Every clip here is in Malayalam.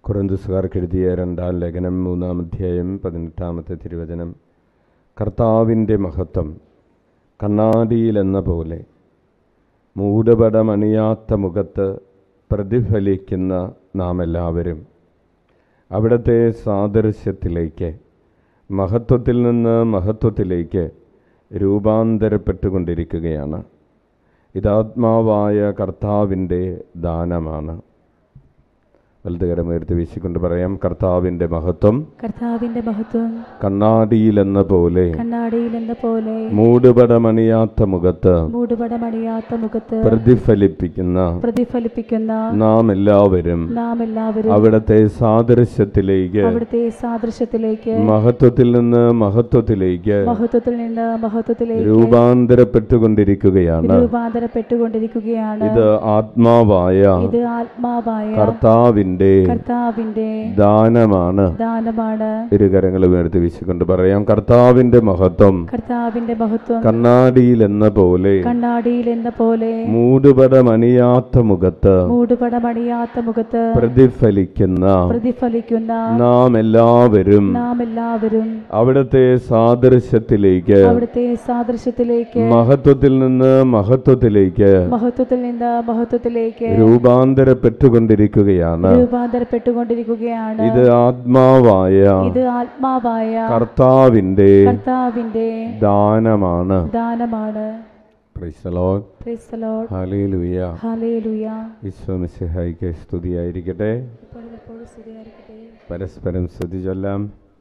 കുറന്തുസുകാർക്ക് എഴുതിയ രണ്ടാം ലേഖനം മൂന്നാം അധ്യായം പതിനെട്ടാമത്തെ തിരുവചനം കർത്താവിൻ്റെ മഹത്വം കണ്ണാടിയിലെന്ന പോലെ മൂടുപടമണിയാത്ത മുഖത്ത് പ്രതിഫലിക്കുന്ന നാം എല്ലാവരും അവിടുത്തെ സാദൃശ്യത്തിലേക്ക് മഹത്വത്തിൽ നിന്ന് മഹത്വത്തിലേക്ക് രൂപാന്തരപ്പെട്ടുകൊണ്ടിരിക്കുകയാണ് ഇതാത്മാവായ കർത്താവിൻ്റെ ദാനമാണ് വലതുകരമുയർത്തി വീശിക്കൊണ്ട് പറയാം കർത്താവിൻ്റെ മഹത്വം കർത്താവിന്റെ മഹത്വം കണ്ണാടിയിലെന്ന പോലെ കണ്ണാടിയിലെന്ന പോലെ മൂടുപടമണിയാത്ത മുഖത്ത് മൂടുപടമണിയാത്ത മുഖത്ത് പ്രതിഫലിപ്പിക്കുന്ന പ്രതിഫലിപ്പിക്കുന്ന നാം എല്ലാവരും നാം എല്ലാവരും അവിടുത്തെ സാദൃശ്യത്തിലേക്ക് അവിടുത്തെ സാദൃശ്യത്തിലേക്ക് മഹത്വത്തിൽ നിന്ന് മഹത്വത്തിലേക്ക് മഹത്വത്തിൽ നിന്ന് മഹത്വത്തിലേക്ക് രൂപാന്തരപ്പെട്ടുകൊണ്ടിരിക്കുകയാണ് രൂപാന്തരപ്പെട്ടുകൊണ്ടിരിക്കുകയാണ് ഇത് ആത്മാവായ ഇത് ആത്മാവായ കർത്താവിൻ്റെ കർത്താവിന്റെ ദാനമാണ് ദാനമാണ് ഇരുകരങ്ങളും എടുത്ത് വീശിക്കൊണ്ട് പറയാം കർത്താവിന്റെ മഹത്വം കർത്താവിന്റെ മഹത്വം കണ്ണാടിയിൽ എന്ന പോലെ കണ്ണാടിയിൽ എന്ന പോലെ മൂടുപടമണിയാത്ത മുഖത്ത് മൂടുപടമണിയാത്ത മുഖത്ത് പ്രതിഫലിക്കുന്ന പ്രതിഫലിക്കുന്ന നാം എല്ലാവരും നാം എല്ലാവരും അവിടുത്തെ സാദൃശ്യത്തിലേക്ക് അവിടുത്തെ സാദൃശ്യത്തിലേക്ക് മഹത്വത്തിൽ നിന്ന് മഹത്വത്തിലേക്ക് മഹത്വത്തിൽ നിന്ന് മഹത്വത്തിലേക്ക് രൂപാന്തരപ്പെട്ടുകൊണ്ടിരിക്കുകയാണ് രൂപാന്തരപ്പെട്ടുകൊണ്ടിരിക്കുകയാണ് ഇത് ആത്മാവായ ഇത് ആത്മാവായ കർത്താവിന്റെ കർത്താവിന്റെ ദാനമാണ് ദാനമാണ് Praise the Lord. Praise the Lord. Hallelujah. Hallelujah. ഈശോമിശിഹായിക്ക് സ്തുതിയായിരിക്കട്ടെ ഇപ്പോഴും എപ്പോഴും സ്തുതിയായിരിക്കട്ടെ. പരസ്പരം സ്തുതി ചൊല്ലാം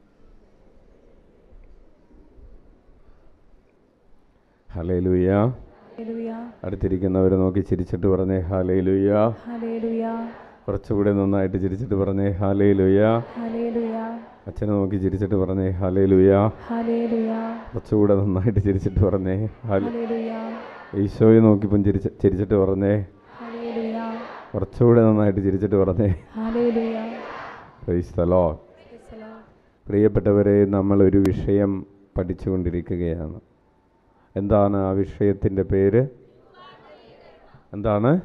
ഹലേലുയ Hallelujah. അടുത്തിരിക്കുന്നവർ നോക്കി ചിരിച്ചിട്ട് പറഞ്ഞേ ഹാലേലുയ Hallelujah. കുറച്ചുകൂടെ നന്നായിട്ട് ചിരിച്ചിട്ട് പറഞ്ഞേ ഹാലേലുയ Hallelujah. അച്ഛനെ നോക്കി ചിരിച്ചിട്ട് പറഞ്ഞേ ഹാലേലുയ Hallelujah. കുറച്ചുകൂടെ നന്നായിട്ട് ചിരിച്ചിട്ട് പറഞ്ഞേ ഹാല Hallelujah. ഈശോയെ നോക്കിപ്പം ചിരിച്ച് ചിരിച്ചിട്ട് പറഞ്ഞേ Hallelujah. കുറച്ചുകൂടെ നന്നായിട്ട് ചിരിച്ചിട്ട് പറഞ്ഞേ Hallelujah. Praise the Lord. Praise the Lord. പ്രിയപ്പെട്ടവരെ നമ്മൾ ഒരു വിഷയം പഠിച്ചുകൊണ്ടിരിക്കുകയാണ് എന്താണ് ആ വിഷയത്തിൻ്റെ പേര് എന്താണ്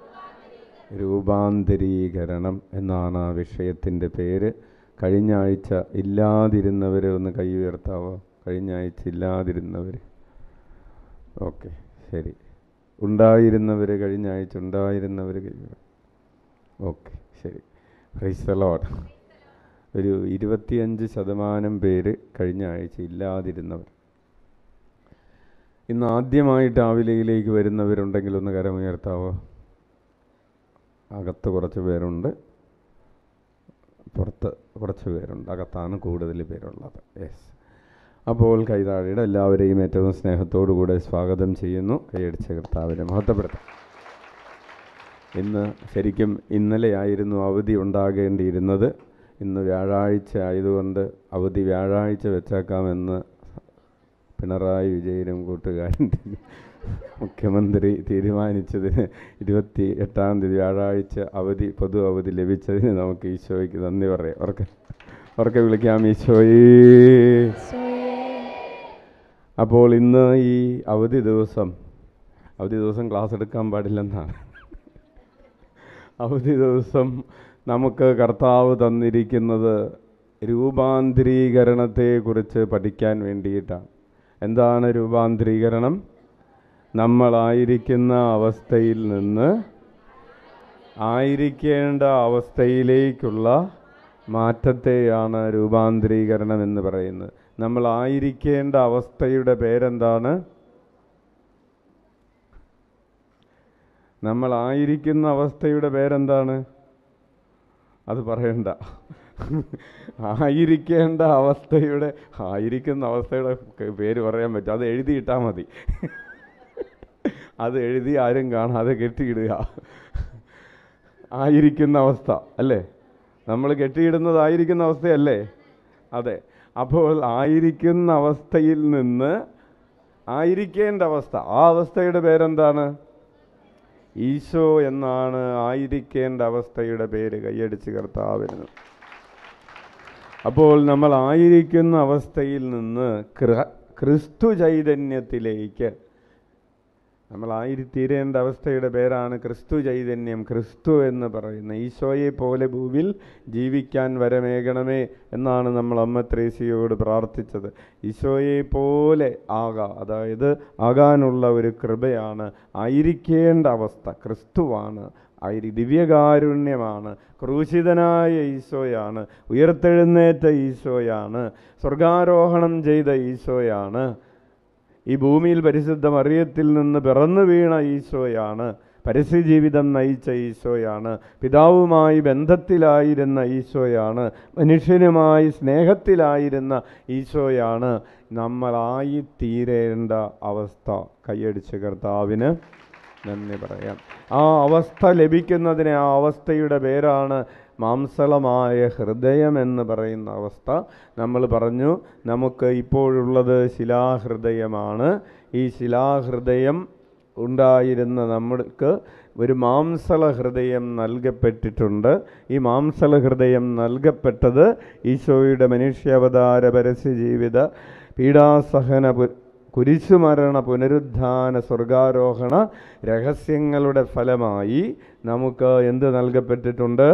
രൂപാന്തരീകരണം എന്നാണ് ആ വിഷയത്തിൻ്റെ പേര് കഴിഞ്ഞ ആഴ്ച ഇല്ലാതിരുന്നവരെ ഒന്ന് കൈ ഉയർത്താവോ കഴിഞ്ഞ ആഴ്ച ഇല്ലാതിരുന്നവർ ഓക്കെ ശരി ഉണ്ടായിരുന്നവർ കഴിഞ്ഞ ആഴ്ച ഉണ്ടായിരുന്നവർ കൈ ഓക്കെ ശരി പ്രൈസ് ദ ലോർഡ് ഒരു ഇരുപത്തിയഞ്ച് ശതമാനം പേര് കഴിഞ്ഞ ആഴ്ച ഇല്ലാതിരുന്നവർ ഇന്ന് ആദ്യമായിട്ട് ആവിലയിലേക്ക് വരുന്നവരുണ്ടെങ്കിൽ ഒന്ന് കരമുയർത്താവോ അകത്ത് കുറച്ച് പേരുണ്ട് പുറത്ത് കുറച്ച് പേരുണ്ട് അകത്താണ് കൂടുതൽ പേരുള്ളത് യെസ് അപ്പോൾ കൈതാഴിയുടെ എല്ലാവരെയും ഏറ്റവും സ്നേഹത്തോടു കൂടെ സ്വാഗതം ചെയ്യുന്നു കൈയടിച്ച കർത്താവിനെ മഹത്വപ്പെടുത്താം ഇന്ന് ശരിക്കും ഇന്നലെയായിരുന്നു അവധി ഉണ്ടാകേണ്ടിയിരുന്നത് ഇന്ന് വ്യാഴാഴ്ച ആയതുകൊണ്ട് അവധി വ്യാഴാഴ്ച വെച്ചേക്കാമെന്ന് പിണറായി വിജയനും കൂട്ടുകാരൻ മുഖ്യമന്ത്രി തീരുമാനിച്ചതിന് ഇരുപത്തി എട്ടാം തീയതി വ്യാഴാഴ്ച അവധി പൊതു അവധി ലഭിച്ചതിന് നമുക്ക് ഈശോയ്ക്ക് നന്ദി പറയാം ഉറക്കെ ഉറക്കെ വിളിക്കാം ഈശോയേ ഈശോയേ. അപ്പോൾ ഇന്ന് ഈ അവധി ദിവസം അവധി ദിവസം ക്ലാസ് എടുക്കാൻ പാടില്ലെന്നാണ് അവധി ദിവസം നമുക്ക് കർത്താവ് തന്നിരിക്കുന്നത് രൂപാന്തരീകരണത്തെക്കുറിച്ച് പഠിക്കാൻ വേണ്ടിയിട്ടാണ് എന്താണ് രൂപാന്തരീകരണം നമ്മളായിരിക്കുന്ന അവസ്ഥയിൽ നിന്ന് ആയിരിക്കേണ്ട അവസ്ഥയിലേക്കുള്ള മാറ്റത്തെയാണ് രൂപാന്തരീകരണം എന്ന് പറയുന്നത് നമ്മളായിരിക്കേണ്ട അവസ്ഥയുടെ പേരെന്താണ് നമ്മളായിരിക്കുന്ന അവസ്ഥയുടെ പേരെന്താണ് അത് പറയണ്ട ആയിരിക്കേണ്ട അവസ്ഥയുടെ ആയിരിക്കുന്ന അവസ്ഥയുടെ ക- പേര് പറയാൻ പറ്റും അത് എഴുതിയിട്ടാൽ മതി അത് എഴുതി ആരും കാണാതെ കെട്ടിയിടുക ആയിരിക്കുന്ന അവസ്ഥ അല്ലേ നമ്മൾ കെട്ടിയിടുന്നതായിരിക്കുന്ന അവസ്ഥയല്ലേ അതെ അപ്പോൾ ആയിരിക്കുന്ന അവസ്ഥയിൽ നിന്ന് ആയിരിക്കേണ്ട അവസ്ഥ ആ അവസ്ഥയുടെ പേരെന്താണ് ഈശോ എന്നാണ് ആയിരിക്കേണ്ട അവസ്ഥയുടെ പേര് കൈയടിച്ച് കർത്താവിന് അപ്പോൾ നമ്മൾ ആയിരിക്കുന്ന അവസ്ഥയിൽ നിന്ന് ക്ര- ക്രിസ്തു ചൈതന്യത്തിലേക്ക് നമ്മളായിത്തീരേണ്ട അവസ്ഥയുടെ പേരാണ് ക്രിസ്തു ചൈതന്യം ക്രിസ്തു എന്ന് പറയുന്ന ഈശോയെ പോലെ ഭൂവിൽ ജീവിക്കാൻ വരമേകണമേ എന്നാണ് നമ്മൾ അമ്മ ത്രേസിയോട് പ്രാർത്ഥിച്ചത് ഈശോയെ പോലെ ആകാ അതായത് ആകാനുള്ള ഒരു കൃപയാണ് ആയിരിക്കേണ്ട അവസ്ഥ ക്രിസ്തുവാണ് ആയിരി ദിവ്യകാരുണ്യമാണ് ക്രൂശിതനായ ഈശോയാണ് ഉയർത്തെഴുന്നേറ്റ ഈശോയാണ് സ്വർഗാരോഹണം ചെയ്ത ഈശോയാണ് ഈ ഭൂമിയിൽ പരിശുദ്ധ മറിയത്തിൽ നിന്ന് പിറന്നു വീണ ഈശോയാണ് പരസ്യജീവിതം നയിച്ച ഈശോയാണ് പിതാവുമായി ബന്ധത്തിലായിരുന്ന ഈശോയാണ് മനുഷ്യനുമായി സ്നേഹത്തിലായിരുന്ന ഈശോയാണ് നമ്മളായി തീരേണ്ട അവസ്ഥ കൈയടിച്ച് കർത്താവിന് നന്ദി പറയാം ആ അവസ്ഥ ലഭിക്കുന്നതിന് ആ അവസ്ഥയുടെ പേരാണ് മാംസളമായ ഹൃദയം എന്ന് പറയുന്ന അവസ്ഥ നമ്മൾ പറഞ്ഞു നമുക്ക് ഇപ്പോഴുള്ളത് ശിലാഹൃദയമാണ് ഈ ശിലാഹൃദയം ഉണ്ടായിരുന്ന നമ്മൾക്ക് ഒരു മാംസള ഹൃദയം നൽകപ്പെട്ടിട്ടുണ്ട് ഈ മാംസള ഹൃദയം നൽകപ്പെട്ടത് ഈശോയുടെ മനുഷ്യാവതാര പരസ്യ ജീവിത പീഡാസഹന പു- കുരിശുമരണ പുനരുദ്ധാന സ്വർഗാരോഹണ രഹസ്യങ്ങളുടെ ഫലമായി നമുക്ക് എന്ത് നൽകപ്പെട്ടിട്ടുണ്ട്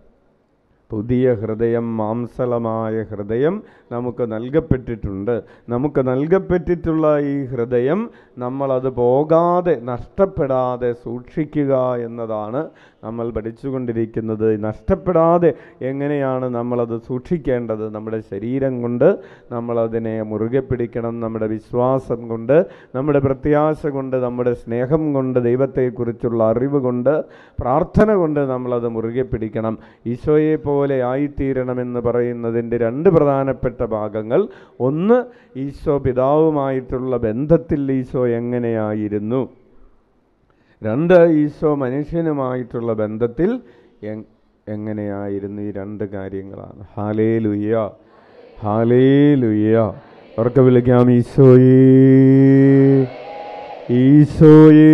പുതിയ ഹൃദയം മാംസളമായ ഹൃദയം നമുക്ക് നൽകപ്പെട്ടിട്ടുണ്ട് നമുക്ക് നൽകപ്പെട്ടിട്ടുള്ള ഈ ഹൃദയം നമ്മളത് പോകാതെ നഷ്ടപ്പെടാതെ സൂക്ഷിക്കുക എന്നതാണ് നമ്മൾ പഠിച്ചുകൊണ്ടിരിക്കുന്നത് നഷ്ടപ്പെടാതെ എങ്ങനെയാണ് നമ്മളത് സൂക്ഷിക്കേണ്ടത് നമ്മുടെ ശരീരം കൊണ്ട് നമ്മളതിനെ മുറുകെ പിടിക്കണം നമ്മുടെ വിശ്വാസം കൊണ്ട് നമ്മുടെ പ്രത്യാശ കൊണ്ട് നമ്മുടെ സ്നേഹം കൊണ്ട് ദൈവത്തെക്കുറിച്ചുള്ള അറിവ് കൊണ്ട് പ്രാർത്ഥന കൊണ്ട് നമ്മളത് മുറുകെ പിടിക്കണം ഈശോയെ പോലെ ആയിത്തീരണമെന്ന് പറയുന്നതിൻ്റെ രണ്ട് പ്രധാനപ്പെട്ട ഭാഗങ്ങൾ ഒന്ന് ഈശോ പിതാവുമായിട്ടുള്ള ബന്ധത്തിൽ ഈശോ എങ്ങനെയായിരുന്നു രണ്ട് ഈശോ മനുഷ്യനുമായിട്ടുള്ള ബന്ധത്തിൽ എങ്- എങ്ങനെയായിരുന്നു ഈ രണ്ട് കാര്യങ്ങളാണ് ഹാലേ ലുയ്യ ഹാലേ ലുയ്യ ഉറക്കെ വിളിക്കാം ഈശോയേ ഈശോയേ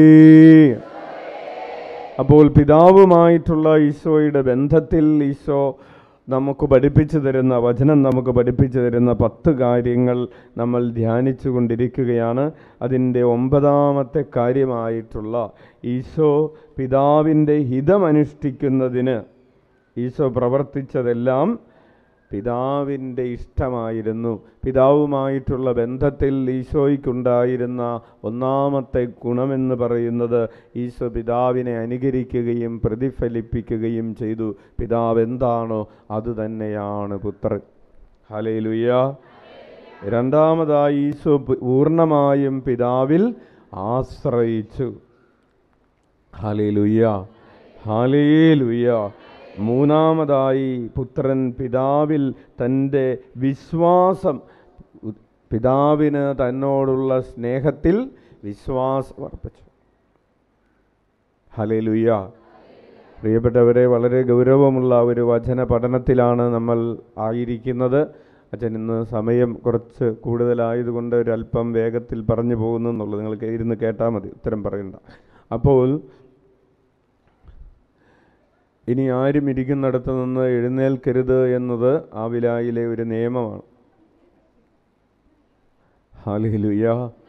അപ്പോൾ പിതാവുമായിട്ടുള്ള ഈശോയുടെ ബന്ധത്തിൽ ഈശോ നമുക്ക് പഠിപ്പിച്ചു തരുന്ന വചനം നമുക്ക് പഠിപ്പിച്ചു തരുന്ന പത്ത് കാര്യങ്ങൾ നമ്മൾ ധ്യാനിച്ചു കൊണ്ടിരിക്കുകയാണ് അതിൻ്റെ ഒമ്പതാമത്തെ കാര്യമായിട്ടുള്ള ഈശോ പിതാവിൻ്റെ ഹിതമനുഷ്ഠിക്കുന്നതിന് ഈശോ പ്രവർത്തിച്ചതെല്ലാം പിതാവിൻ്റെ ഇഷ്ടമായിരുന്നു പിതാവുമായിട്ടുള്ള ബന്ധത്തിൽ ഈശോയ്ക്കുണ്ടായിരുന്ന ഒന്നാമത്തെ ഗുണമെന്ന് പറയുന്നത് ഈശോ പിതാവിനെ അനുകരിക്കുകയും പ്രതിഫലിപ്പിക്കുകയും ചെയ്തു പിതാവ് എന്താണോ അതുതന്നെയാണ് പുത്രൻ ഹലേലുയ്യ രണ്ടാമതായി ഈശോ പു- പൂർണ്ണമായും പിതാവിൽ ആശ്രയിച്ചു ഹാലേലുയ്യ ഹാലേലുയ്യ മൂന്നാമതായി പുത്രൻ പിതാവിൽ തൻ്റെ വിശ്വാസം ഉ- പിതാവിന് തന്നോടുള്ള സ്നേഹത്തിൽ വിശ്വാസം അർപ്പിച്ചു ഹലേലുയ്യ പ്രിയപ്പെട്ടവരെ വളരെ ഗൗരവമുള്ള ഒരു വചന പഠനത്തിലാണ് നമ്മൾ ആയിരിക്കുന്നത് അച്ഛൻ ഇന്ന് സമയം കുറച്ച് കൂടുതലായതുകൊണ്ട് ഒരു അല്പം വേഗത്തിൽ പറഞ്ഞു പോകുന്നു എന്നുള്ളത് നിങ്ങൾക്ക് ഇരുന്ന് കേട്ടാൽ മതി ഉത്തരം പറയണ്ട അപ്പോൾ ഇനി ആരും ഇരിക്കുന്നിടത്ത് നിന്ന് എഴുന്നേൽക്കരുത് എന്നത് ആ വിലായിലെ ഒരു നിയമമാണ് ഹാലിലുയ്യ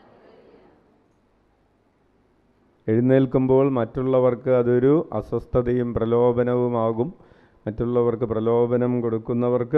എഴുന്നേൽക്കുമ്പോൾ മറ്റുള്ളവർക്ക് അതൊരു അസ്വസ്ഥതയും പ്രലോഭനവുമാകും മറ്റുള്ളവർക്ക് പ്രലോഭനം കൊടുക്കുന്നവർക്ക്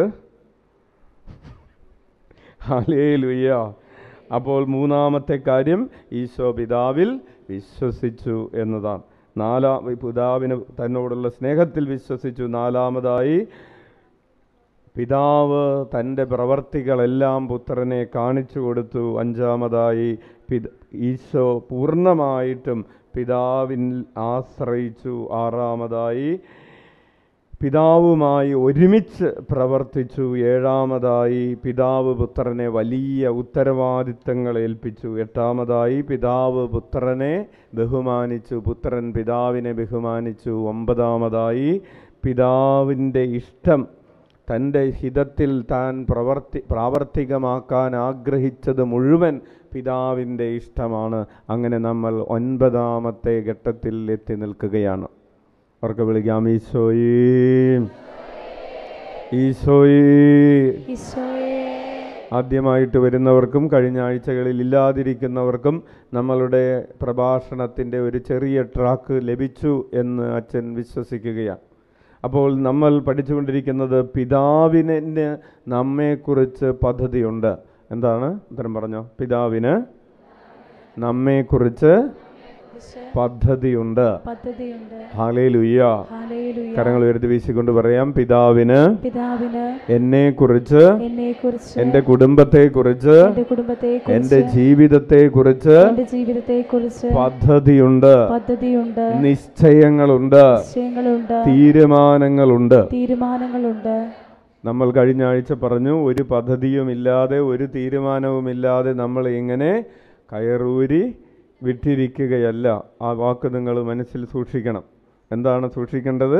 ഹാലേ ലുയ്യ അപ്പോൾ മൂന്നാമത്തെ കാര്യം ഈശോ പിതാവിൽ വിശ്വസിച്ചു എന്നതാണ് നാലാം പിതാവിന് തന്നോടുള്ള സ്നേഹത്തിൽ വിശ്വസിച്ചു നാലാമതായി പിതാവ് തൻ്റെ പ്രവർത്തികളെല്ലാം പുത്രനെ കാണിച്ചു കൊടുത്തു അഞ്ചാമതായി പിത ഈശോ പൂർണ്ണമായിട്ടും പിതാവിൽ ആശ്രയിച്ചു ആറാമതായി പിതാവുമായി ഒരുമിച്ച് പ്രവർത്തിച്ചു ഏഴാമതായി പിതാവ് പുത്രനെ വലിയ ഉത്തരവാദിത്തങ്ങൾ ഏൽപ്പിച്ചു എട്ടാമതായി പിതാവ് പുത്രനെ ബഹുമാനിച്ചു പുത്രൻ പിതാവിനെ ബഹുമാനിച്ചു ഒമ്പതാമതായി പിതാവിൻ്റെ ഇഷ്ടം തൻ്റെ ഹിതത്തിൽ താൻ പ്രവർത്തി പ്രാവർത്തികമാക്കാൻ ആഗ്രഹിച്ചത് മുഴുവൻ പിതാവിൻ്റെ ഇഷ്ടമാണ് അങ്ങനെ നമ്മൾ ഒൻപതാമത്തെ ഘട്ടത്തിൽ എത്തി നിൽക്കുകയാണ് അവർക്ക് വിളിക്കാം ഈശോയേ ഈശോയേ ഈശോയെ ആദ്യമായിട്ട് വരുന്നവർക്കും കഴിഞ്ഞ ആഴ്ചകളിൽ ഇല്ലാതിരിക്കുന്നവർക്കും നമ്മളുടെ പ്രഭാഷണത്തിൻ്റെ ഒരു ചെറിയ ട്രാക്ക് ലഭിച്ചു എന്ന് അച്ഛൻ വിശ്വസിക്കുകയാണ് അപ്പോൾ നമ്മൾ പഠിച്ചുകൊണ്ടിരിക്കുന്നത് പിതാവിന് നമ്മെക്കുറിച്ച് പദ്ധതിയുണ്ട് എന്താണ് ഉത്തരം പറഞ്ഞോ പിതാവിന് നമ്മെക്കുറിച്ച് പദ്ധതിയുണ്ട് പദ്ധതിയുണ്ട് ഹാലേ ലുയ്യ ഹല്ലേലൂയ കരങ്ങൾ ഉയർത്തി വീശിക്കൊണ്ട് പറയാം പിതാവിന് പിതാവിന് എന്നെക്കുറിച്ച് എന്നെ കുറിച്ച് എൻ്റെ കുടുംബത്തെക്കുറിച്ച് എന്റെ കുടുംബത്തെ എൻ്റെ ജീവിതത്തെക്കുറിച്ച് എന്റെ ജീവിതത്തെ കുറിച്ച് പദ്ധതിയുണ്ട് പദ്ധതിയുണ്ട് നിശ്ചയങ്ങളുണ്ട് നിശ്ചയങ്ങളുണ്ട് തീരുമാനങ്ങളുണ്ട് തീരുമാനങ്ങളുണ്ട് നമ്മൾ കഴിഞ്ഞ ആഴ്ച പറഞ്ഞു ഒരു പദ്ധതിയുമില്ലാതെ ഒരു തീരുമാനവുമില്ലാതെ നമ്മൾ ഇങ്ങനെ കയറൂരി വിട്ടിരിക്കുകയല്ല ആ വാക്ക് നിങ്ങൾ മനസ്സിൽ സൂക്ഷിക്കണം എന്താണ് സൂക്ഷിക്കേണ്ടത്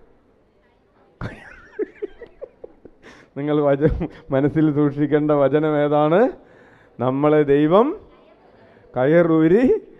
നിങ്ങൾ വച മനസ്സിൽ സൂക്ഷിക്കേണ്ട വചനം ഏതാണ് നമ്മളെ ദൈവം കയറൂരി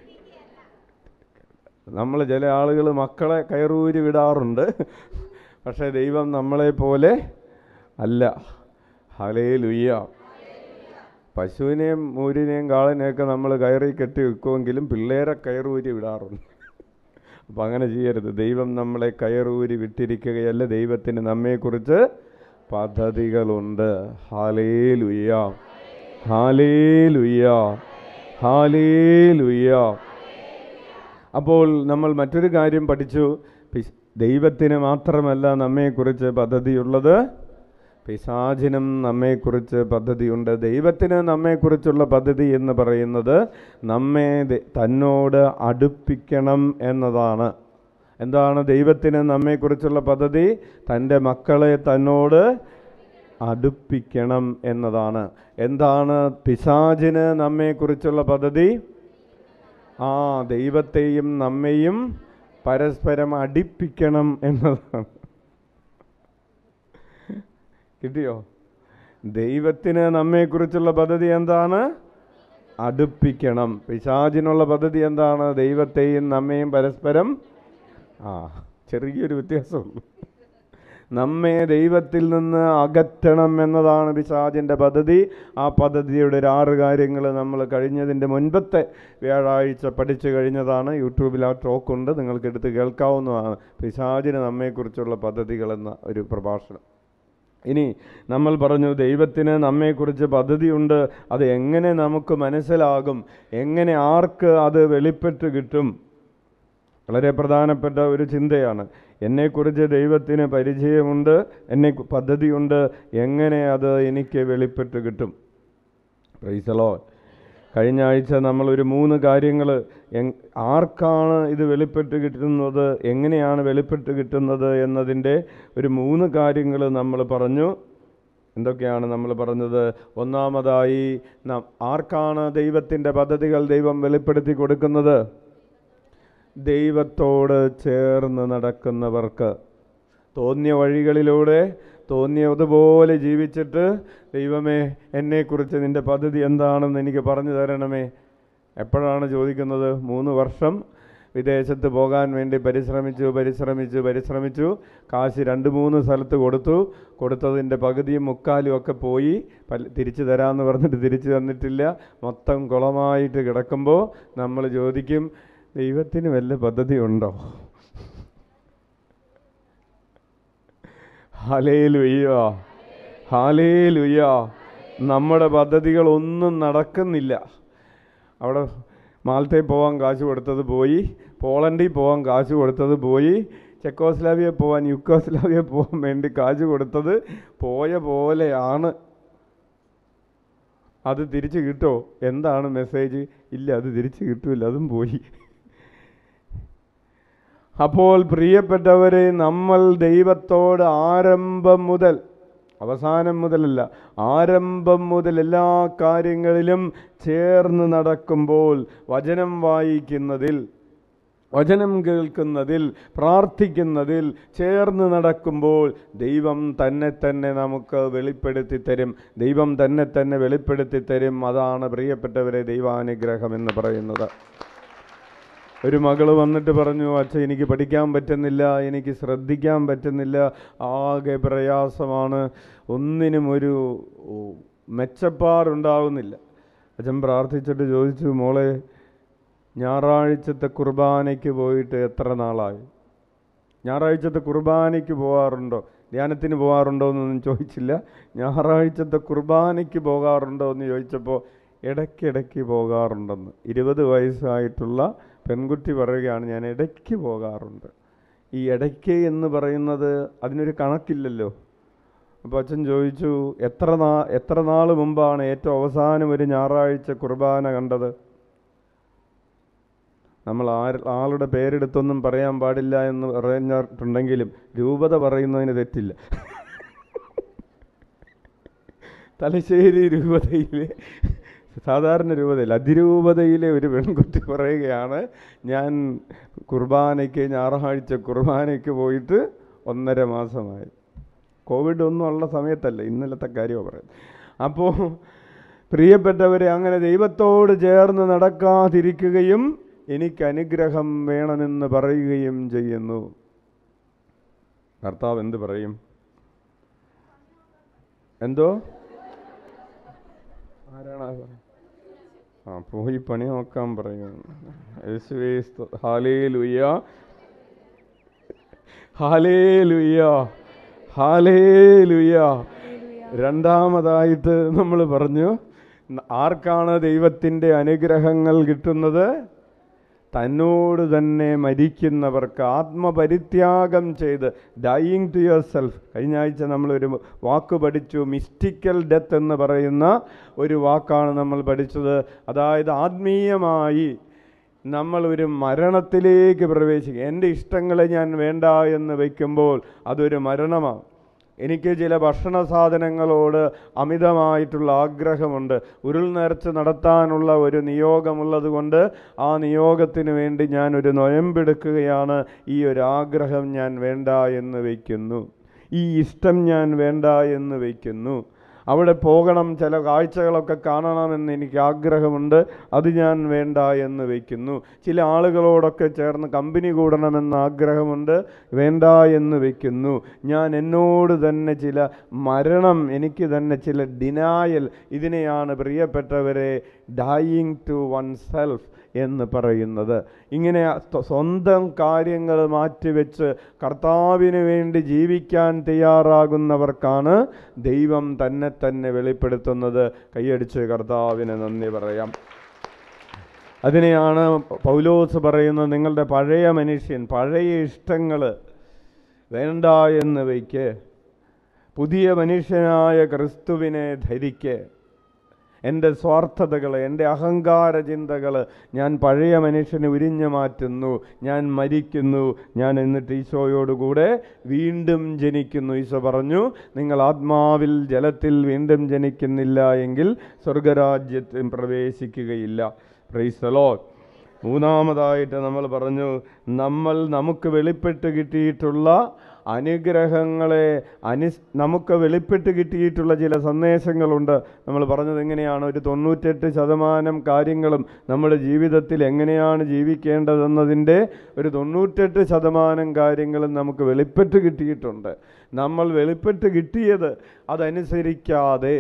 നമ്മൾ ചില ആളുകൾ മക്കളെ കയറൂരി വിടാറുണ്ട് പക്ഷേ ദൈവം നമ്മളെ പോലെ അല്ല ഹലേ ലുയ്യ പശുവിനെയും മൂരിനെയും കാളിനെയൊക്കെ നമ്മൾ കയറി കെട്ടി വെക്കുമെങ്കിലും പിള്ളേരെ കയറൂരി വിടാറുണ്ട് അപ്പം അങ്ങനെ ചെയ്യരുത് ദൈവം നമ്മളെ കയറൂരി വിട്ടിരിക്കുകയല്ല ദൈവത്തിന് നമ്മെക്കുറിച്ച് പദ്ധതികളുണ്ട് ഹാലേ ലുയ്യ ഹാലേ ലുയ്യ ഹാലേ ലുയ്യ അപ്പോൾ നമ്മൾ മറ്റൊരു കാര്യം പഠിച്ചു പിശ്- ദൈവത്തിന് മാത്രമല്ല നമ്മെക്കുറിച്ച് പദ്ധതിയുള്ളത് പിശാചിനും നമ്മെക്കുറിച്ച് പദ്ധതിയുണ്ട് ദൈവത്തിന് നമ്മെക്കുറിച്ചുള്ള പദ്ധതി എന്ന് പറയുന്നത് നമ്മെ ദ- തന്നോട് അടുപ്പിക്കണം എന്നതാണ് എന്താണ് ദൈവത്തിന് നമ്മെക്കുറിച്ചുള്ള പദ്ധതി തൻ്റെ മക്കളെ തന്നോട് അടുപ്പിക്കണം എന്നതാണ് എന്താണ് പിശാചിന് നമ്മെക്കുറിച്ചുള്ള പദ്ധതി ആ ദൈവത്തെയും നമ്മെയും പരസ്പരം അടിപ്പിക്കണം എന്നതാണ് കിട്ടിയോ ദൈവത്തിന് നമ്മെക്കുറിച്ചുള്ള പദ്ധതി എന്താണ് അടുപ്പിക്കണം പിശാചിനുള്ള പദ്ധതി എന്താണ് ദൈവത്തെയും നമ്മെയും പരസ്പരം ആ ചെറിയൊരു വ്യത്യാസമുള്ളൂ നമ്മെ ദൈവത്തിൽ നിന്ന് അകറ്റണം എന്നതാണ് പിശാചിൻ്റെ പദ്ധതി ആ പദ്ധതിയുടെ ഒരു ആറ് കാര്യങ്ങൾ നമ്മൾ കഴിഞ്ഞതിൻ്റെ മുൻപത്തെ വ്യാഴാഴ്ച പഠിച്ചു കഴിഞ്ഞതാണ് യൂട്യൂബിൽ ആ ടോക്ക് ഉണ്ട് നിങ്ങൾക്ക് എടുത്ത് കേൾക്കാവുന്നതാണ് പിശാചിന് നമ്മെക്കുറിച്ചുള്ള പദ്ധതികൾ എന്ന ഒരു പ്രഭാഷണം ഇനി നമ്മൾ പറഞ്ഞു ദൈവത്തിന് നമ്മെക്കുറിച്ച് പദ്ധതിയുണ്ട് അത് എങ്ങനെ നമുക്ക് മനസ്സിലാകും എങ്ങനെ ആർക്ക് അത് വെളിപ്പെട്ട് കിട്ടും വളരെ പ്രധാനപ്പെട്ട ഒരു ചിന്തയാണ് എന്നെക്കുറിച്ച് ദൈവത്തിന് പരിചയമുണ്ട് എന്നെ പദ്ധതിയുണ്ട് എങ്ങനെ അത് എനിക്ക് വെളിപ്പെട്ട് കിട്ടും പ്രൈസലോ കഴിഞ്ഞ ആഴ്ച നമ്മൾ ഒരു മൂന്ന് കാര്യങ്ങൾ ആർക്കാണ് ഇത് വെളിപ്പെട്ട് കിട്ടുന്നത് എങ്ങനെയാണ് വെളിപ്പെട്ട് കിട്ടുന്നത് എന്നതിൻ്റെ ഒരു മൂന്ന് കാര്യങ്ങൾ നമ്മൾ പറഞ്ഞു എന്തൊക്കെയാണ് നമ്മൾ പറഞ്ഞത് ഒന്നാമതായി നാം ആർക്കാണ് ദൈവത്തിൻ്റെ പദ്ധതികൾ ദൈവം വെളിപ്പെടുത്തി കൊടുക്കുന്നത് ദൈവത്തോട് ചേർന്ന് നടക്കുന്നവർക്ക് തോന്നിയ വഴികളിലൂടെ തോന്നിയതുപോലെ ജീവിച്ചിട്ട് ദൈവമേ എന്നെക്കുറിച്ച് നിൻ്റെ പദ്ധതി എന്താണെന്ന് എനിക്ക് പറഞ്ഞു തരണമേ എപ്പോഴാണ് ചോദിക്കുന്നത് മൂന്ന് വർഷം വിദേശത്ത് പോകാൻ വേണ്ടി പരിശ്രമിച്ചു പരിശ്രമിച്ചു പരിശ്രമിച്ചു കാശ് രണ്ട് മൂന്ന് സ്ഥലത്ത് കൊടുത്തു കൊടുത്തതിൻ്റെ പകുതിയും മുക്കാലും ഒക്കെ പോയി പല തിരിച്ചു തരാമെന്ന് പറഞ്ഞിട്ട് തിരിച്ചു തന്നിട്ടില്ല മൊത്തം കുളമായിട്ട് കിടക്കുമ്പോൾ നമ്മൾ ചോദിക്കും ദൈവത്തിന് വല്ല പദ്ധതി ഉണ്ടോ ഹാലേ ലുയ്യ ഹാലേ ലുയ്യ നമ്മുടെ പദ്ധതികളൊന്നും നടക്കുന്നില്ല അവിടെ മാൾട്ടയിൽ പോകാൻ കാശ് കൊടുത്തത് പോയി പോളണ്ടിൽ പോകാൻ കാശ് കൊടുത്തത് പോയി ചെക്കോസ്ലാവിയ പോകാൻ യുക്കോസ്ലാവിയ പോകാൻ വേണ്ടി കാശ് കൊടുത്തത് പോയ പോലെയാണ് അത് തിരിച്ച് കിട്ടോ എന്താണ് മെസ്സേജ് ഇല്ല അത് തിരിച്ച് കിട്ടൂല അതും പോയി അപ്പോൾ പ്രിയപ്പെട്ടവരെ നമ്മൾ ദൈവത്തോട് ആരംഭം മുതൽ അവസാനം മുതലല്ല ആരംഭം മുതൽ എല്ലാ കാര്യങ്ങളിലും ചേർന്ന് നടക്കുമ്പോൾ വചനം വായിക്കുന്നതിൽ വചനം കേൾക്കുന്നതിൽ പ്രാർത്ഥിക്കുന്നതിൽ ചേർന്ന് നടക്കുമ്പോൾ ദൈവം തന്നെ തന്നെ നമുക്ക് വെളിപ്പെടുത്തി തരും ദൈവം തന്നെ തന്നെ വെളിപ്പെടുത്തി തരും അതാണ് പ്രിയപ്പെട്ടവരെ ദൈവാനുഗ്രഹം എന്ന് പറയുന്നത് ഒരു മകള് വന്നിട്ട് പറഞ്ഞു അച്ഛൻ എനിക്ക് പഠിക്കാൻ പറ്റുന്നില്ല എനിക്ക് ശ്രദ്ധിക്കാൻ പറ്റുന്നില്ല ആകെ പ്രയാസമാണ് ഒന്നിനും ഒരു മെച്ചപ്പാടുണ്ടാവുന്നില്ല അച്ഛൻ പ്രാർത്ഥിച്ചിട്ട് ചോദിച്ചു മോളെ ഞായറാഴ്ചത്തെ കുർബാനയ്ക്ക് പോയിട്ട് എത്ര നാളായി ഞായറാഴ്ചത്തെ കുർബാനയ്ക്ക് പോകാറുണ്ടോ ധ്യാനത്തിന് പോകാറുണ്ടോ എന്നൊന്നും ചോദിച്ചില്ല ഞായറാഴ്ചത്തെ കുർബാനയ്ക്ക് പോകാറുണ്ടോ എന്ന് ചോദിച്ചപ്പോൾ ഇടയ്ക്കിടയ്ക്ക് പോകാറുണ്ടെന്ന് ഇരുപത് വയസ്സായിട്ടുള്ള പെൺകുട്ടി പറയുകയാണ് ഞാൻ ഇടയ്ക്ക് പോകാറുണ്ട് ഈ ഇടയ്ക്ക് എന്ന് പറയുന്നത് അതിനൊരു കണക്കില്ലല്ലോ അപ്പോൾ അച്ഛൻ ചോദിച്ചു എത്ര നാ എത്ര നാൾ മുമ്പാണ് ഏറ്റവും അവസാനം ഒരു ഞായറാഴ്ച കുർബാന കണ്ടത് നമ്മൾ ആര് ആളുടെ പേരെടുത്തൊന്നും പറയാൻ പാടില്ല എന്ന് പറഞ്ഞിട്ടുണ്ടെങ്കിലും രൂപത പറയുന്നതിന് തെറ്റില്ല തലശ്ശേരി രൂപതയിലെ സാധാരണ രൂപതയിൽ അതിരൂപതയിലെ ഒരു പെൺകുട്ടി പറയുകയാണ് ഞാൻ കുർബാനയ്ക്ക് ഞായറാഴ്ച കുർബാനയ്ക്ക് പോയിട്ട് ഒന്നര മാസമായി കോവിഡ് ഒന്നും ഉള്ള സമയത്തല്ല ഇന്നലത്തെ കാര്യമാണ് പറയുന്നത് അപ്പോൾ പ്രിയപ്പെട്ടവരെ അങ്ങനെ ദൈവത്തോട് ചേർന്ന് നടക്കാതിരിക്കുകയും എനിക്ക് അനുഗ്രഹം വേണമെന്ന് പറയുകയും ചെയ്യുന്നു കർത്താവ് എന്ത് പറയും എന്തോ ആരാണ് ആ പറയുന്നത്? ആ പോയി പണി നോക്കാൻ പറയുന്നു യേശുവേ സ്തോ- ഹാലേലുയ്യ ഹാലേലുയ്യ ഹാലേലുയ്യ രണ്ടാമതായിട്ട് നമ്മൾ പറഞ്ഞു ന- ആർക്കാണ് ദൈവത്തിൻ്റെ അനുഗ്രഹങ്ങൾ കിട്ടുന്നത് തന്നോട് തന്നെ മരിക്കുന്നവർക്ക് ആത്മപരിത്യാഗം ചെയ്ത് ഡൈയിങ് ടു യുവർ സെൽഫ് കഴിഞ്ഞ ആഴ്ച നമ്മളൊരു വാക്ക് പഠിച്ചു മിസ്റ്റിക്കൽ ഡെത്ത് എന്ന് പറയുന്ന ഒരു വാക്കാണ് നമ്മൾ പഠിച്ചത് അതായത് ആത്മീയമായി നമ്മൾ ഒരു മരണത്തിലേക്ക് പ്രവേശിക്കുക എൻ്റെ ഇഷ്ടങ്ങളെ ഞാൻ വേണ്ട എന്ന് വയ്ക്കുമ്പോൾ അതൊരു മരണമാണ് എനിക്ക് ചില ഭക്ഷണ സാധനങ്ങളോട് അമിതമായിട്ടുള്ള ആഗ്രഹമുണ്ട് ഉരുൾ നേർച്ച നടത്താനുള്ള ഒരു നിയോഗമുള്ളത് കൊണ്ട് ആ നിയോഗത്തിന് വേണ്ടി ഞാൻ ഒരു നൊയമ്പെടുക്കുകയാണ് ഈ ഒരു ആഗ്രഹം ഞാൻ വേണ്ട എന്ന് വയ്ക്കുന്നു ഈ ഇഷ്ടം ഞാൻ വേണ്ട എന്ന് വയ്ക്കുന്നു അവിടെ പോകണം ചില കാഴ്ചകളൊക്കെ കാണണമെന്ന് എനിക്ക് ആഗ്രഹമുണ്ട് അത് ഞാൻ വേണ്ട എന്ന് വയ്ക്കുന്നു ചില ആളുകളോടൊക്കെ ചേർന്ന് കമ്പനി കൂടണമെന്ന് ആഗ്രഹമുണ്ട് വേണ്ട എന്ന് വയ്ക്കുന്നു ഞാൻ എന്നോട് തന്നെ ചില മരണം എനിക്ക് തന്നെ ചില ഡിനായൽ ഇതിനെയാണ് പ്രിയപ്പെട്ടവരെ ഡൈയിങ് ടു വൺ സെൽഫ് എന്ന് പറയുന്നത് ഇങ്ങനെ സ്വ- സ്വന്തം കാര്യങ്ങൾ മാറ്റിവെച്ച് കർത്താവിന് വേണ്ടി ജീവിക്കാൻ തയ്യാറാകുന്നവർക്കാണ് ദൈവം തന്നെ തന്നെ വെളിപ്പെടുത്തുന്നത് കൈയടിച്ച് കർത്താവിന് നന്ദി പറയാം അതിനെയാണ് പൗലോസ് പറയുന്നത് നിങ്ങളുടെ പഴയ മനുഷ്യൻ പഴയ ഇഷ്ടങ്ങൾ വേണ്ട എന്ന് വയ്ക്ക് പുതിയ മനുഷ്യനായ ക്രിസ്തുവിനെ ധരിക്ക് എൻ്റെ സ്വാർത്ഥതകൾ എൻ്റെ അഹങ്കാര ചിന്തകൾ ഞാൻ പഴയ മനുഷ്യനെ ഉരിഞ്ഞു മാറ്റുന്നു ഞാൻ മരിക്കുന്നു ഞാൻ എന്നിട്ട് ഈശോയോടുകൂടെ വീണ്ടും ജനിക്കുന്നു ഈശോ പറഞ്ഞു നിങ്ങൾ ആത്മാവിൽ ജലത്തിൽ വീണ്ടും ജനിക്കുന്നില്ല എങ്കിൽ സ്വർഗരാജ്യത്തിൽ പ്രവേശിക്കുകയില്ല പ്രൈസലോ മൂന്നാമതായിട്ട് നമ്മൾ പറഞ്ഞു നമ്മൾ നമുക്ക് വെളിപ്പെട്ട് കിട്ടിയിട്ടുള്ള അനുഗ്രഹങ്ങളെ അനു നമുക്ക് വെളിപ്പെട്ട് കിട്ടിയിട്ടുള്ള ചില സന്ദേശങ്ങളുണ്ട് നമ്മൾ പറഞ്ഞത് എങ്ങനെയാണ് ഒരു തൊണ്ണൂറ്റെട്ട് ശതമാനം കാര്യങ്ങളും നമ്മുടെ ജീവിതത്തിൽ എങ്ങനെയാണ് ജീവിക്കേണ്ടതെന്നതിൻ്റെ ഒരു തൊണ്ണൂറ്റെട്ട് ശതമാനം കാര്യങ്ങളും നമുക്ക് വെളിപ്പെട്ട് കിട്ടിയിട്ടുണ്ട് നമ്മൾ വെളിപ്പെട്ട് കിട്ടിയത് അതനുസരിക്കാതെ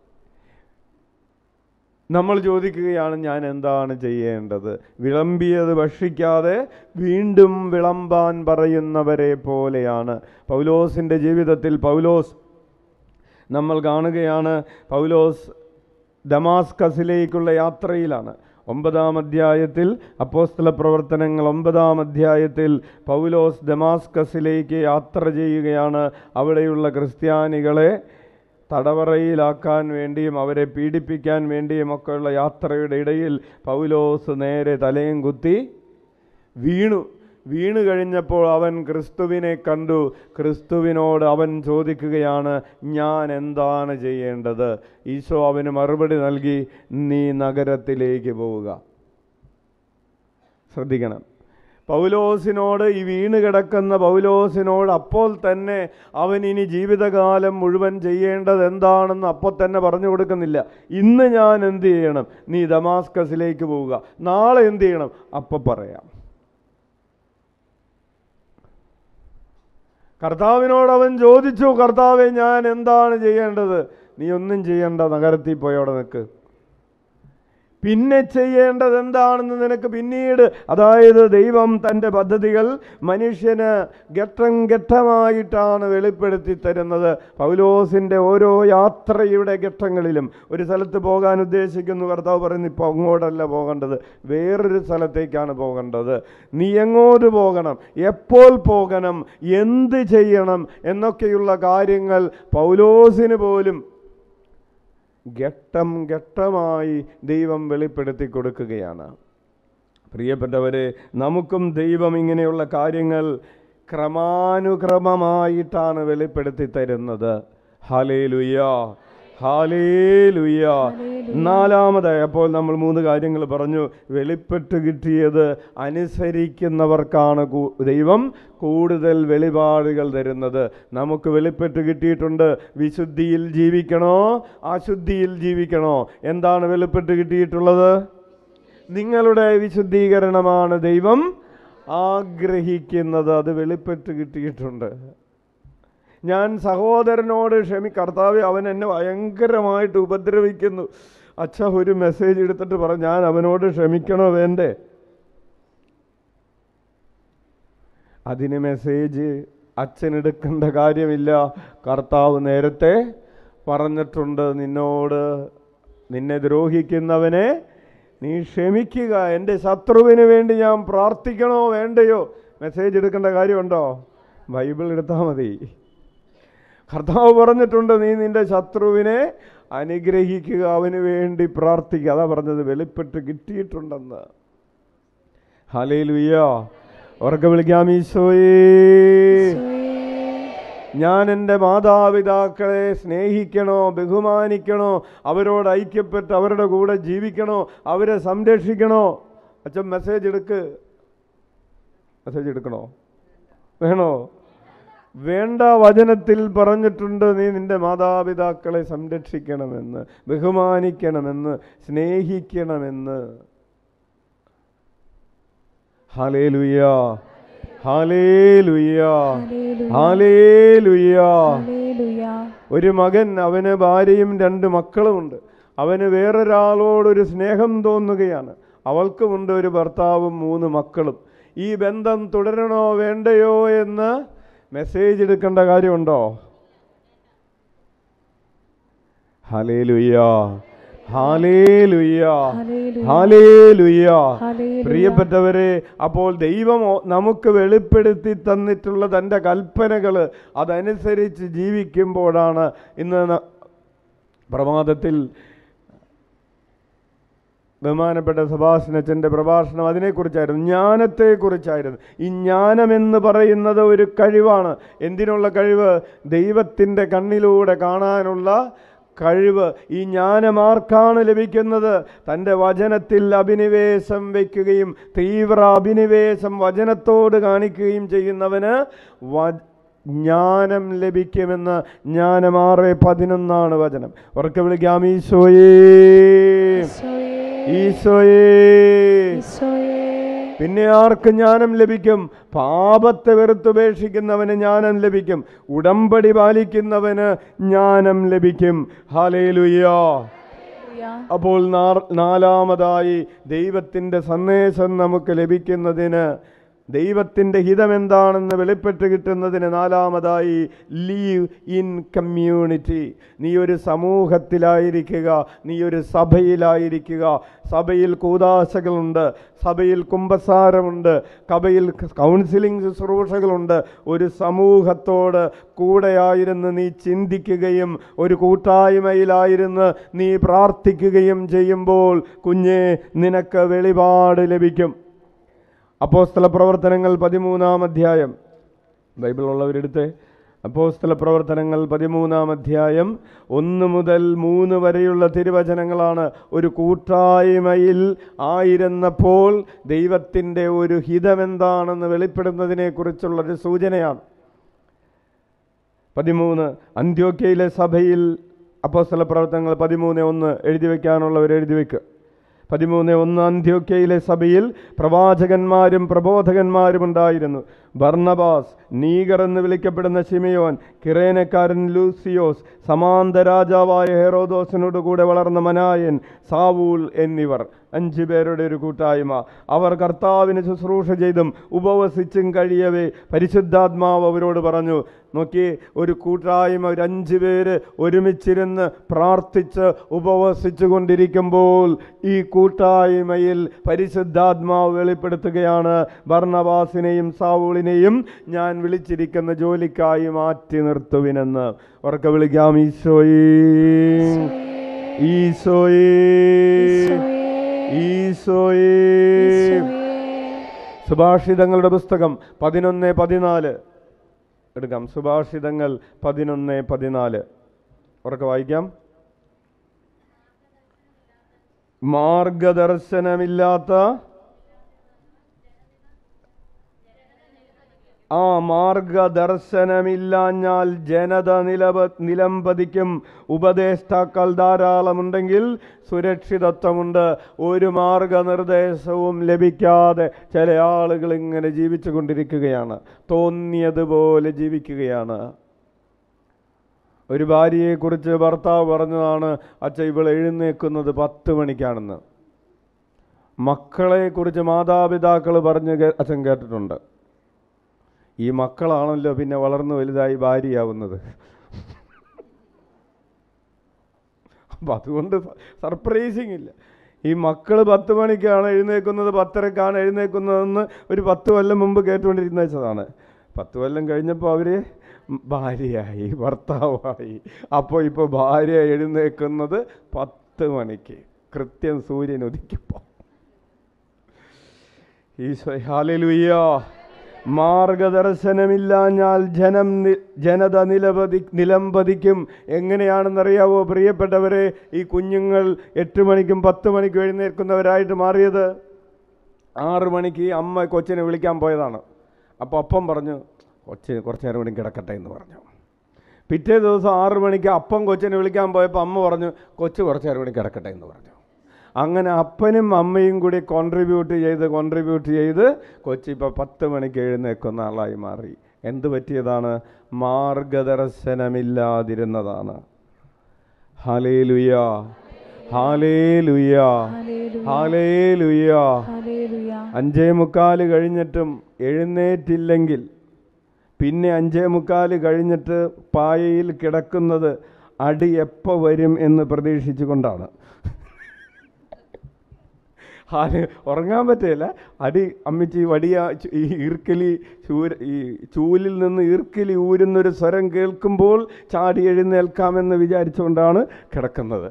നമ്മൾ ചോദിക്കുകയാണ് ഞാൻ എന്താണ് ചെയ്യേണ്ടത് വിളമ്പിയത് ഭക്ഷിക്കാതെ വീണ്ടും വിളമ്പാൻ പറയുന്നവരെ പോലെയാണ് പൗലോസിൻ്റെ ജീവിതത്തിൽ പൗലോസ് നമ്മൾ കാണുകയാണ് പൗലോസ് ദമാസ്കസിലേക്കുള്ള യാത്രയിലാണ് ഒമ്പതാം അധ്യായത്തിൽ അപ്പോസ്തല പ്രവർത്തനങ്ങൾ ഒമ്പതാം അധ്യായത്തിൽ പൗലോസ് ദമാസ്കസിലേക്ക് യാത്ര ചെയ്യുകയാണ് അവിടെയുള്ള ക്രിസ്ത്യാനികളെ തടവറയിലാക്കാൻ വേണ്ടിയും അവരെ പീഡിപ്പിക്കാൻ വേണ്ടിയും ഒക്കെയുള്ള യാത്രയുടെ ഇടയിൽ പൗലോസ് നേരെ തലയും കുത്തി വീണു വീണു കഴിഞ്ഞപ്പോൾ അവൻ ക്രിസ്തുവിനെ കണ്ടു ക്രിസ്തുവിനോട് അവൻ ചോദിക്കുകയാണ് ഞാൻ എന്താണ് ചെയ്യേണ്ടത് ഈശോ അവന് മറുപടി നൽകി നീ നഗരത്തിലേക്ക് പോവുക ശ്രദ്ധിക്കണം പൗലോസിനോട് ഈ വീണ് കിടക്കുന്ന പൗലോസിനോട് അപ്പോൾ തന്നെ അവൻ ഇനി ജീവിതകാലം മുഴുവൻ ചെയ്യേണ്ടത് എന്താണെന്ന് അപ്പോൾ തന്നെ പറഞ്ഞു കൊടുക്കുന്നില്ല ഇന്ന് ഞാൻ എന്ത് ചെയ്യണം നീ ദമാസ്കസിലേക്ക് പോവുക നാളെ എന്ത് ചെയ്യണം അപ്പോൾ പറയാം കർത്താവിനോട് അവൻ ചോദിച്ചു കർത്താവെ ഞാൻ എന്താണ് ചെയ്യേണ്ടത് നീ ഒന്നും ചെയ്യണ്ട നഗരത്തിൽ പോയി അവിടെ നിൽക്ക് പിന്നെ ചെയ്യേണ്ടത് എന്താണെന്ന് നിനക്ക് പിന്നീട് അതായത് ദൈവം തൻ്റെ പദ്ധതികൾ മനുഷ്യന് ഘട്ടം ഘട്ടമായിട്ടാണ് വെളിപ്പെടുത്തി തരുന്നത് പൗലോസിൻ്റെ ഓരോ യാത്രയുടെ ഘട്ടങ്ങളിലും ഒരു സ്ഥലത്ത് പോകാൻ ഉദ്ദേശിക്കുന്നു കർത്താവ് പറയുന്നു ഇപ്പോൾ അങ്ങോട്ടല്ല പോകേണ്ടത് വേറൊരു സ്ഥലത്തേക്കാണ് പോകേണ്ടത് നീ എങ്ങോട്ട് പോകണം എപ്പോൾ പോകണം എന്ത് ചെയ്യണം എന്നൊക്കെയുള്ള കാര്യങ്ങൾ പൗലോസിന് പോലും ഘട്ടം ഘട്ടമായി ദൈവം വെളിപ്പെടുത്തി കൊടുക്കുകയാണ് പ്രിയപ്പെട്ടവരെ നമുക്കും ദൈവം ഇങ്ങനെയുള്ള കാര്യങ്ങൾ ക്രമാനുക്രമമായിട്ടാണ് വെളിപ്പെടുത്തി തരുന്നത് ഹാലേ ലുയ്യ ഹാലേ ലുയ്യ നാലാമതായി അപ്പോൾ നമ്മൾ മൂന്ന് കാര്യങ്ങൾ പറഞ്ഞു വെളിപ്പെട്ട് കിട്ടിയത് അനുസരിക്കുന്നവർക്കാണ് കൂ- ദൈവം കൂടുതൽ വെളിപാടുകൾ തരുന്നത് നമുക്ക് വെളിപ്പെട്ട് കിട്ടിയിട്ടുണ്ട് വിശുദ്ധിയിൽ ജീവിക്കണോ അശുദ്ധിയിൽ ജീവിക്കണോ എന്താണ് വെളിപ്പെട്ട് കിട്ടിയിട്ടുള്ളത് നിങ്ങളുടെ വിശുദ്ധീകരണമാണ് ദൈവം ആഗ്രഹിക്കുന്നത് അത് വെളിപ്പെട്ട് കിട്ടിയിട്ടുണ്ട് ഞാൻ സഹോദരനോട് ക്ഷമി കർത്താവ് അവൻ എന്നെ ഭയങ്കരമായിട്ട് ഉപദ്രവിക്കുന്നു അച്ഛ ഒരു മെസ്സേജ് എടുത്തിട്ട് പറ ഞാൻ അവനോട് ക്ഷമിക്കണോ വേണ്ടേ അതിന് മെസ്സേജ് അച്ഛൻ എടുക്കേണ്ട കാര്യമില്ല കർത്താവ് നേരത്തെ പറഞ്ഞിട്ടുണ്ട് നിന്നോട് നിന്നെ ദ്രോഹിക്കുന്നവനെ നീ ക്ഷമിക്കുക എൻ്റെ ശത്രുവിന് വേണ്ടി ഞാൻ പ്രാർത്ഥിക്കണോ വേണ്ടയോ മെസ്സേജ് എടുക്കേണ്ട കാര്യമുണ്ടോ ബൈബിൾ എടുത്താൽ മതി കർത്താവ് പറഞ്ഞിട്ടുണ്ട് നീ നിന്റെ ശത്രുവിനെ അനുഗ്രഹിക്കുക അവന് വേണ്ടി പ്രാർത്ഥിക്കുക അതാ പറഞ്ഞത് വെളിപ്പെട്ട് കിട്ടിയിട്ടുണ്ടെന്ന് ഹലേ ലുയ്യ ഉറക്കെ വിളിക്കാം ഈശോയേ ഞാൻ എൻ്റെ മാതാപിതാക്കളെ സ്നേഹിക്കണോ ബഹുമാനിക്കണോ അവരോട് ഐക്യപ്പെട്ട് അവരുടെ കൂടെ ജീവിക്കണോ അവരെ സംരക്ഷിക്കണോ അച്ഛൻ മെസ്സേജ് എടുക്ക് മെസ്സേജ് എടുക്കണോ വേണോ വേണ്ട വചനത്തിൽ പറഞ്ഞിട്ടുണ്ട് നീ നിന്റെ മാതാപിതാക്കളെ സംരക്ഷിക്കണമെന്ന് ബഹുമാനിക്കണമെന്ന് സ്നേഹിക്കണമെന്ന് ഹാലേ ലുയ്യ ഹാലേ ലുയ്യ ഹാലേ ലുയ്യ ഹല്ലേലൂയ ഒരു മകൻ അവന് ഭാര്യയും രണ്ട് മക്കളുമുണ്ട് അവന് വേറൊരാളോടൊരു സ്നേഹം തോന്നുകയാണ് അവൾക്കുമുണ്ട് ഒരു ഭർത്താവും മൂന്ന് മക്കളും ഈ ബന്ധം തുടരണോ വേണ്ടയോ എന്ന് മെസ്സേജ് എടുക്കേണ്ട കാര്യമുണ്ടോ ഹലേ ലുയ്യ ഹാലേ ലുയ്യ ഹല്ലേലൂയ ഹാലേ ലുയ്യ ഹല്ലേലൂയ പ്രിയപ്പെട്ടവരെ അപ്പോൾ ദൈവം ഓ- നമുക്ക് വെളിപ്പെടുത്തി തന്നിട്ടുള്ള തൻ്റെ കൽപ്പനകൾ അതനുസരിച്ച് ജീവിക്കുമ്പോഴാണ് ഇന്ന് ന- പ്രമാദത്തിൽ ബഹുമാനപ്പെട്ട സഭാസനച്ചൻ്റെ പ്രഭാഷണം അതിനെക്കുറിച്ചായിരുന്നു ജ്ഞാനത്തെക്കുറിച്ചായിരുന്നു ഈ ജ്ഞാനമെന്ന് പറയുന്നത് ഒരു കഴിവാണ് എന്തിനുള്ള കഴിവ് ദൈവത്തിൻ്റെ കണ്ണിലൂടെ കാണാനുള്ള കഴിവ് ഈ ജ്ഞാനം ആർക്കാണ് ലഭിക്കുന്നത് തൻ്റെ വചനത്തിൽ അഭിനിവേശം വയ്ക്കുകയും തീവ്ര അഭിനിവേശം വചനത്തോട് കാണിക്കുകയും ചെയ്യുന്നവന് വ ജ്ഞാനം ലഭിക്കുമെന്ന് ജ്ഞാനം ആറ് പതിനൊന്നാണ് വചനം ഉറക്കെ വിളിക്കാം ഈശോയേ ഈശോയേ ഈശോയേ ഈശോയേ പിന്നെ ആർക്ക് ജ്ഞാനം ലഭിക്കും പാപത്തെ വെറുത്തുപേക്ഷിക്കുന്നവന് ജ്ഞാനം ലഭിക്കും ഉടമ്പടി പാലിക്കുന്നവന് ജ്ഞാനം ലഭിക്കും ഹാലേലുയ്യാ ഹല്ലേലൂയ അപ്പോൾ നാ- നാലാമതായി ദൈവത്തിൻ്റെ സന്ദേശം നമുക്ക് ലഭിക്കുന്നതിന് ദൈവത്തിൻ്റെ ഹിതം എന്താണെന്ന് വെളിപ്പെട്ട് കിട്ടുന്നതിന് നാലാമതായി ലീവ് ഇൻ കമ്മ്യൂണിറ്റി നീ ഒരു സമൂഹത്തിലായിരിക്കുക നീ ഒരു സഭയിലായിരിക്കുക സഭയിൽ കൂതാശകളുണ്ട് സഭയിൽ കുംഭസാരമുണ്ട് സഭയിൽ കൗൺസിലിംഗ് ശുശ്രൂഷകളുണ്ട് ഒരു സമൂഹത്തോട് കൂടെയായിരുന്ന് നീ ചിന്തിക്കുകയും ഒരു കൂട്ടായ്മയിലായിരുന്ന് നീ പ്രാർത്ഥിക്കുകയും ചെയ്യുമ്പോൾ കുഞ്ഞെ നിനക്ക് വെളിപാട് ലഭിക്കും അപ്പോസ്തല പ്രവർത്തനങ്ങൾ പതിമൂന്നാം അധ്യായം ബൈബിൾ ഉള്ളവരെടുത്ത് അപ്പോസ്തല പ്രവർത്തനങ്ങൾ പതിമൂന്നാം അധ്യായം ഒന്ന് മുതൽ മൂന്ന് വരെയുള്ള തിരുവചനങ്ങളാണ് ഒരു കൂട്ടായ്മയിൽ ആയിരുന്നപ്പോൾ ദൈവത്തിൻ്റെ ഒരു ഹിതമെന്താണെന്ന് വെളിപ്പെടുന്നതിനെക്കുറിച്ചുള്ളൊരു സൂചനയാണ് പതിമൂന്ന് അന്ത്യോക്കയിലെ സഭയിൽ അപ്പോസ്തല പ്രവർത്തനങ്ങൾ പതിമൂന്ന് ഒന്ന് എഴുതി വയ്ക്കാനുള്ളവർ എഴുതി വയ്ക്കുക പതിമൂന്ന് ഒന്ന് അന്ത്യോക്കയിലെ സഭയിൽ പ്രവാചകന്മാരും പ്രബോധകന്മാരും ഉണ്ടായിരുന്നു ബർണബാസ് നീഗർ എന്ന് വിളിക്കപ്പെടുന്ന ശിമയോൻ കിറേനക്കാരൻ ലൂസിയോസ് സമാന്ത രാജാവായ ഹെറോദോസിനോട് കൂടെ വളർന്ന മനായൻ സാവൂൾ എന്നിവർ അഞ്ചു പേരുടെ ഒരു കൂട്ടായ്മ അവർ കർത്താവിന് ശുശ്രൂഷ ചെയ്തും ഉപവസിച്ചും കഴിയവേ പരിശുദ്ധാത്മാവ് അവരോട് പറഞ്ഞു നോക്കി ഒരു കൂട്ടായ്മ ഒരു അഞ്ചു പേര് ഒരുമിച്ചിരുന്ന് പ്രാർത്ഥിച്ച് ഉപവസിച്ചു കൊണ്ടിരിക്കുമ്പോൾ ഈ കൂട്ടായ്മയിൽ പരിശുദ്ധാത്മാവ് വെളിപ്പെടുത്തുകയാണ് ഭർണവാസിനെയും സാവൂളിനെയും ഞാൻ വിളിച്ചിരിക്കുന്ന ജോലിക്കായി മാറ്റി നിർത്തുവിനെന്ന് ഉറക്കെ വിളിക്കാം ഈശോയേ ഈശോയേ ഈശോയേ സുഭാഷിതങ്ങളുടെ പുസ്തകം പതിനൊന്ന് പതിനാല് എടുക്കാം സുഭാഷിതങ്ങൾ പതിനൊന്ന് പതിനാല് ഉറക്കെ വായിക്കാം മാർഗദർശനമില്ലാത്ത ആ മാർഗദർശനമില്ലാഞ്ഞാൽ ജനത നിലപ നിലംപതിക്കും ഉപദേഷ്ടാക്കൾ ധാരാളമുണ്ടെങ്കിൽ സുരക്ഷിതത്വമുണ്ട് ഒരു മാർഗനിർദ്ദേശവും ലഭിക്കാതെ ചില ആളുകൾ ഇങ്ങനെ ജീവിച്ചു കൊണ്ടിരിക്കുകയാണ് തോന്നിയതുപോലെ ജീവിക്കുകയാണ് ഒരു ഭാര്യയെക്കുറിച്ച് ഭർത്താവ് പറഞ്ഞതാണ് അച്ഛ ഇവൾ എഴുന്നേക്കുന്നത് പത്ത് മണിക്കാണെന്ന് മക്കളെക്കുറിച്ച് മാതാപിതാക്കൾ പറഞ്ഞ് കേ- അച്ഛൻ കേട്ടിട്ടുണ്ട് ഈ മക്കളാണല്ലോ പിന്നെ വളർന്നു വലുതായി ഭാര്യയാവുന്നത് അപ്പം അതുകൊണ്ട് സർപ്രൈസിങ് ഇല്ല ഈ മക്കൾ പത്ത് മണിക്കാണ് എഴുന്നേക്കുന്നത് പത്തരക്കാണ് എഴുന്നേക്കുന്നതെന്ന് ഒരു പത്ത് കൊല്ലം മുമ്പ് കേട്ടുകൊണ്ടിരുന്ന വെച്ചതാണ് പത്ത് കൊല്ലം കഴിഞ്ഞപ്പോൾ അവർ ഭാര്യയായി ഭർത്താവായി അപ്പോൾ ഇപ്പോൾ ഭാര്യ എഴുന്നേക്കുന്നത് പത്ത് മണിക്ക് കൃത്യം സൂര്യൻ ഉദിക്കുമ്പോൾ ഈശോ ഹാലലുയ്യ മാർഗദർശനമില്ലാഞ്ഞാൽ ജനം നി- ജനത നിലപതി നിലംപതിക്കും എങ്ങനെയാണെന്നറിയാവോ പ്രിയപ്പെട്ടവരെ ഈ കുഞ്ഞുങ്ങൾ എട്ട് മണിക്കും പത്ത് മണിക്കും എഴുന്നേൽക്കുന്നവരായിട്ട് മാറിയത് ആറ് മണിക്ക് അമ്മ കൊച്ചിനെ വിളിക്കാൻ പോയതാണ് അപ്പോൾ അപ്പം പറഞ്ഞു കൊച്ചിന് കുറച്ച് നേരം കൂടി കിടക്കട്ടെ എന്ന് പറഞ്ഞു പിറ്റേ ദിവസം ആറ് മണിക്ക് അപ്പം കൊച്ചിനെ വിളിക്കാൻ പോയപ്പോൾ അമ്മ പറഞ്ഞു കൊച്ചു കുറച്ച് നേരം കൂടി കിടക്കട്ടെ എന്ന് പറഞ്ഞു അങ്ങനെ അപ്പനും അമ്മയും കൂടി കോൺട്രിബ്യൂട്ട് ചെയ്ത് കോൺട്രിബ്യൂട്ട് ചെയ്ത് കൊച്ചി ഇപ്പോൾ പത്ത് മണിക്ക് എഴുന്നേക്കുന്ന ആളായി മാറി എന്ത് പറ്റിയതാണ് മാർഗദർശനമില്ലാതിരുന്നതാണ് ഹാലേ ലുയ ഹാലേ ലുയ ഹല്ലേലൂയ ഹാലേ ലുയ ഹല്ലേലൂയ അഞ്ചേ മുക്കാല് കഴിഞ്ഞിട്ടും എഴുന്നേറ്റില്ലെങ്കിൽ പിന്നെ അഞ്ചേ മുക്കാല് കഴിഞ്ഞിട്ട് പായയിൽ കിടക്കുന്നത് അടി എപ്പോൾ വരും എന്ന് പ്രതീക്ഷിച്ചുകൊണ്ടാണ് ആര് ഉറങ്ങാൻ പറ്റില്ല അടി അമ്മിച്ചി വടിയ ചു- ഈ ഈർക്കലി ചൂര ഈ ചൂലിൽ നിന്ന് ഈർക്കലി ഊരുന്നൊരു സ്വരം കേൾക്കുമ്പോൾ ചാടി എഴുന്നേൽക്കാമെന്ന് വിചാരിച്ചുകൊണ്ടാണ് കിടക്കുന്നത്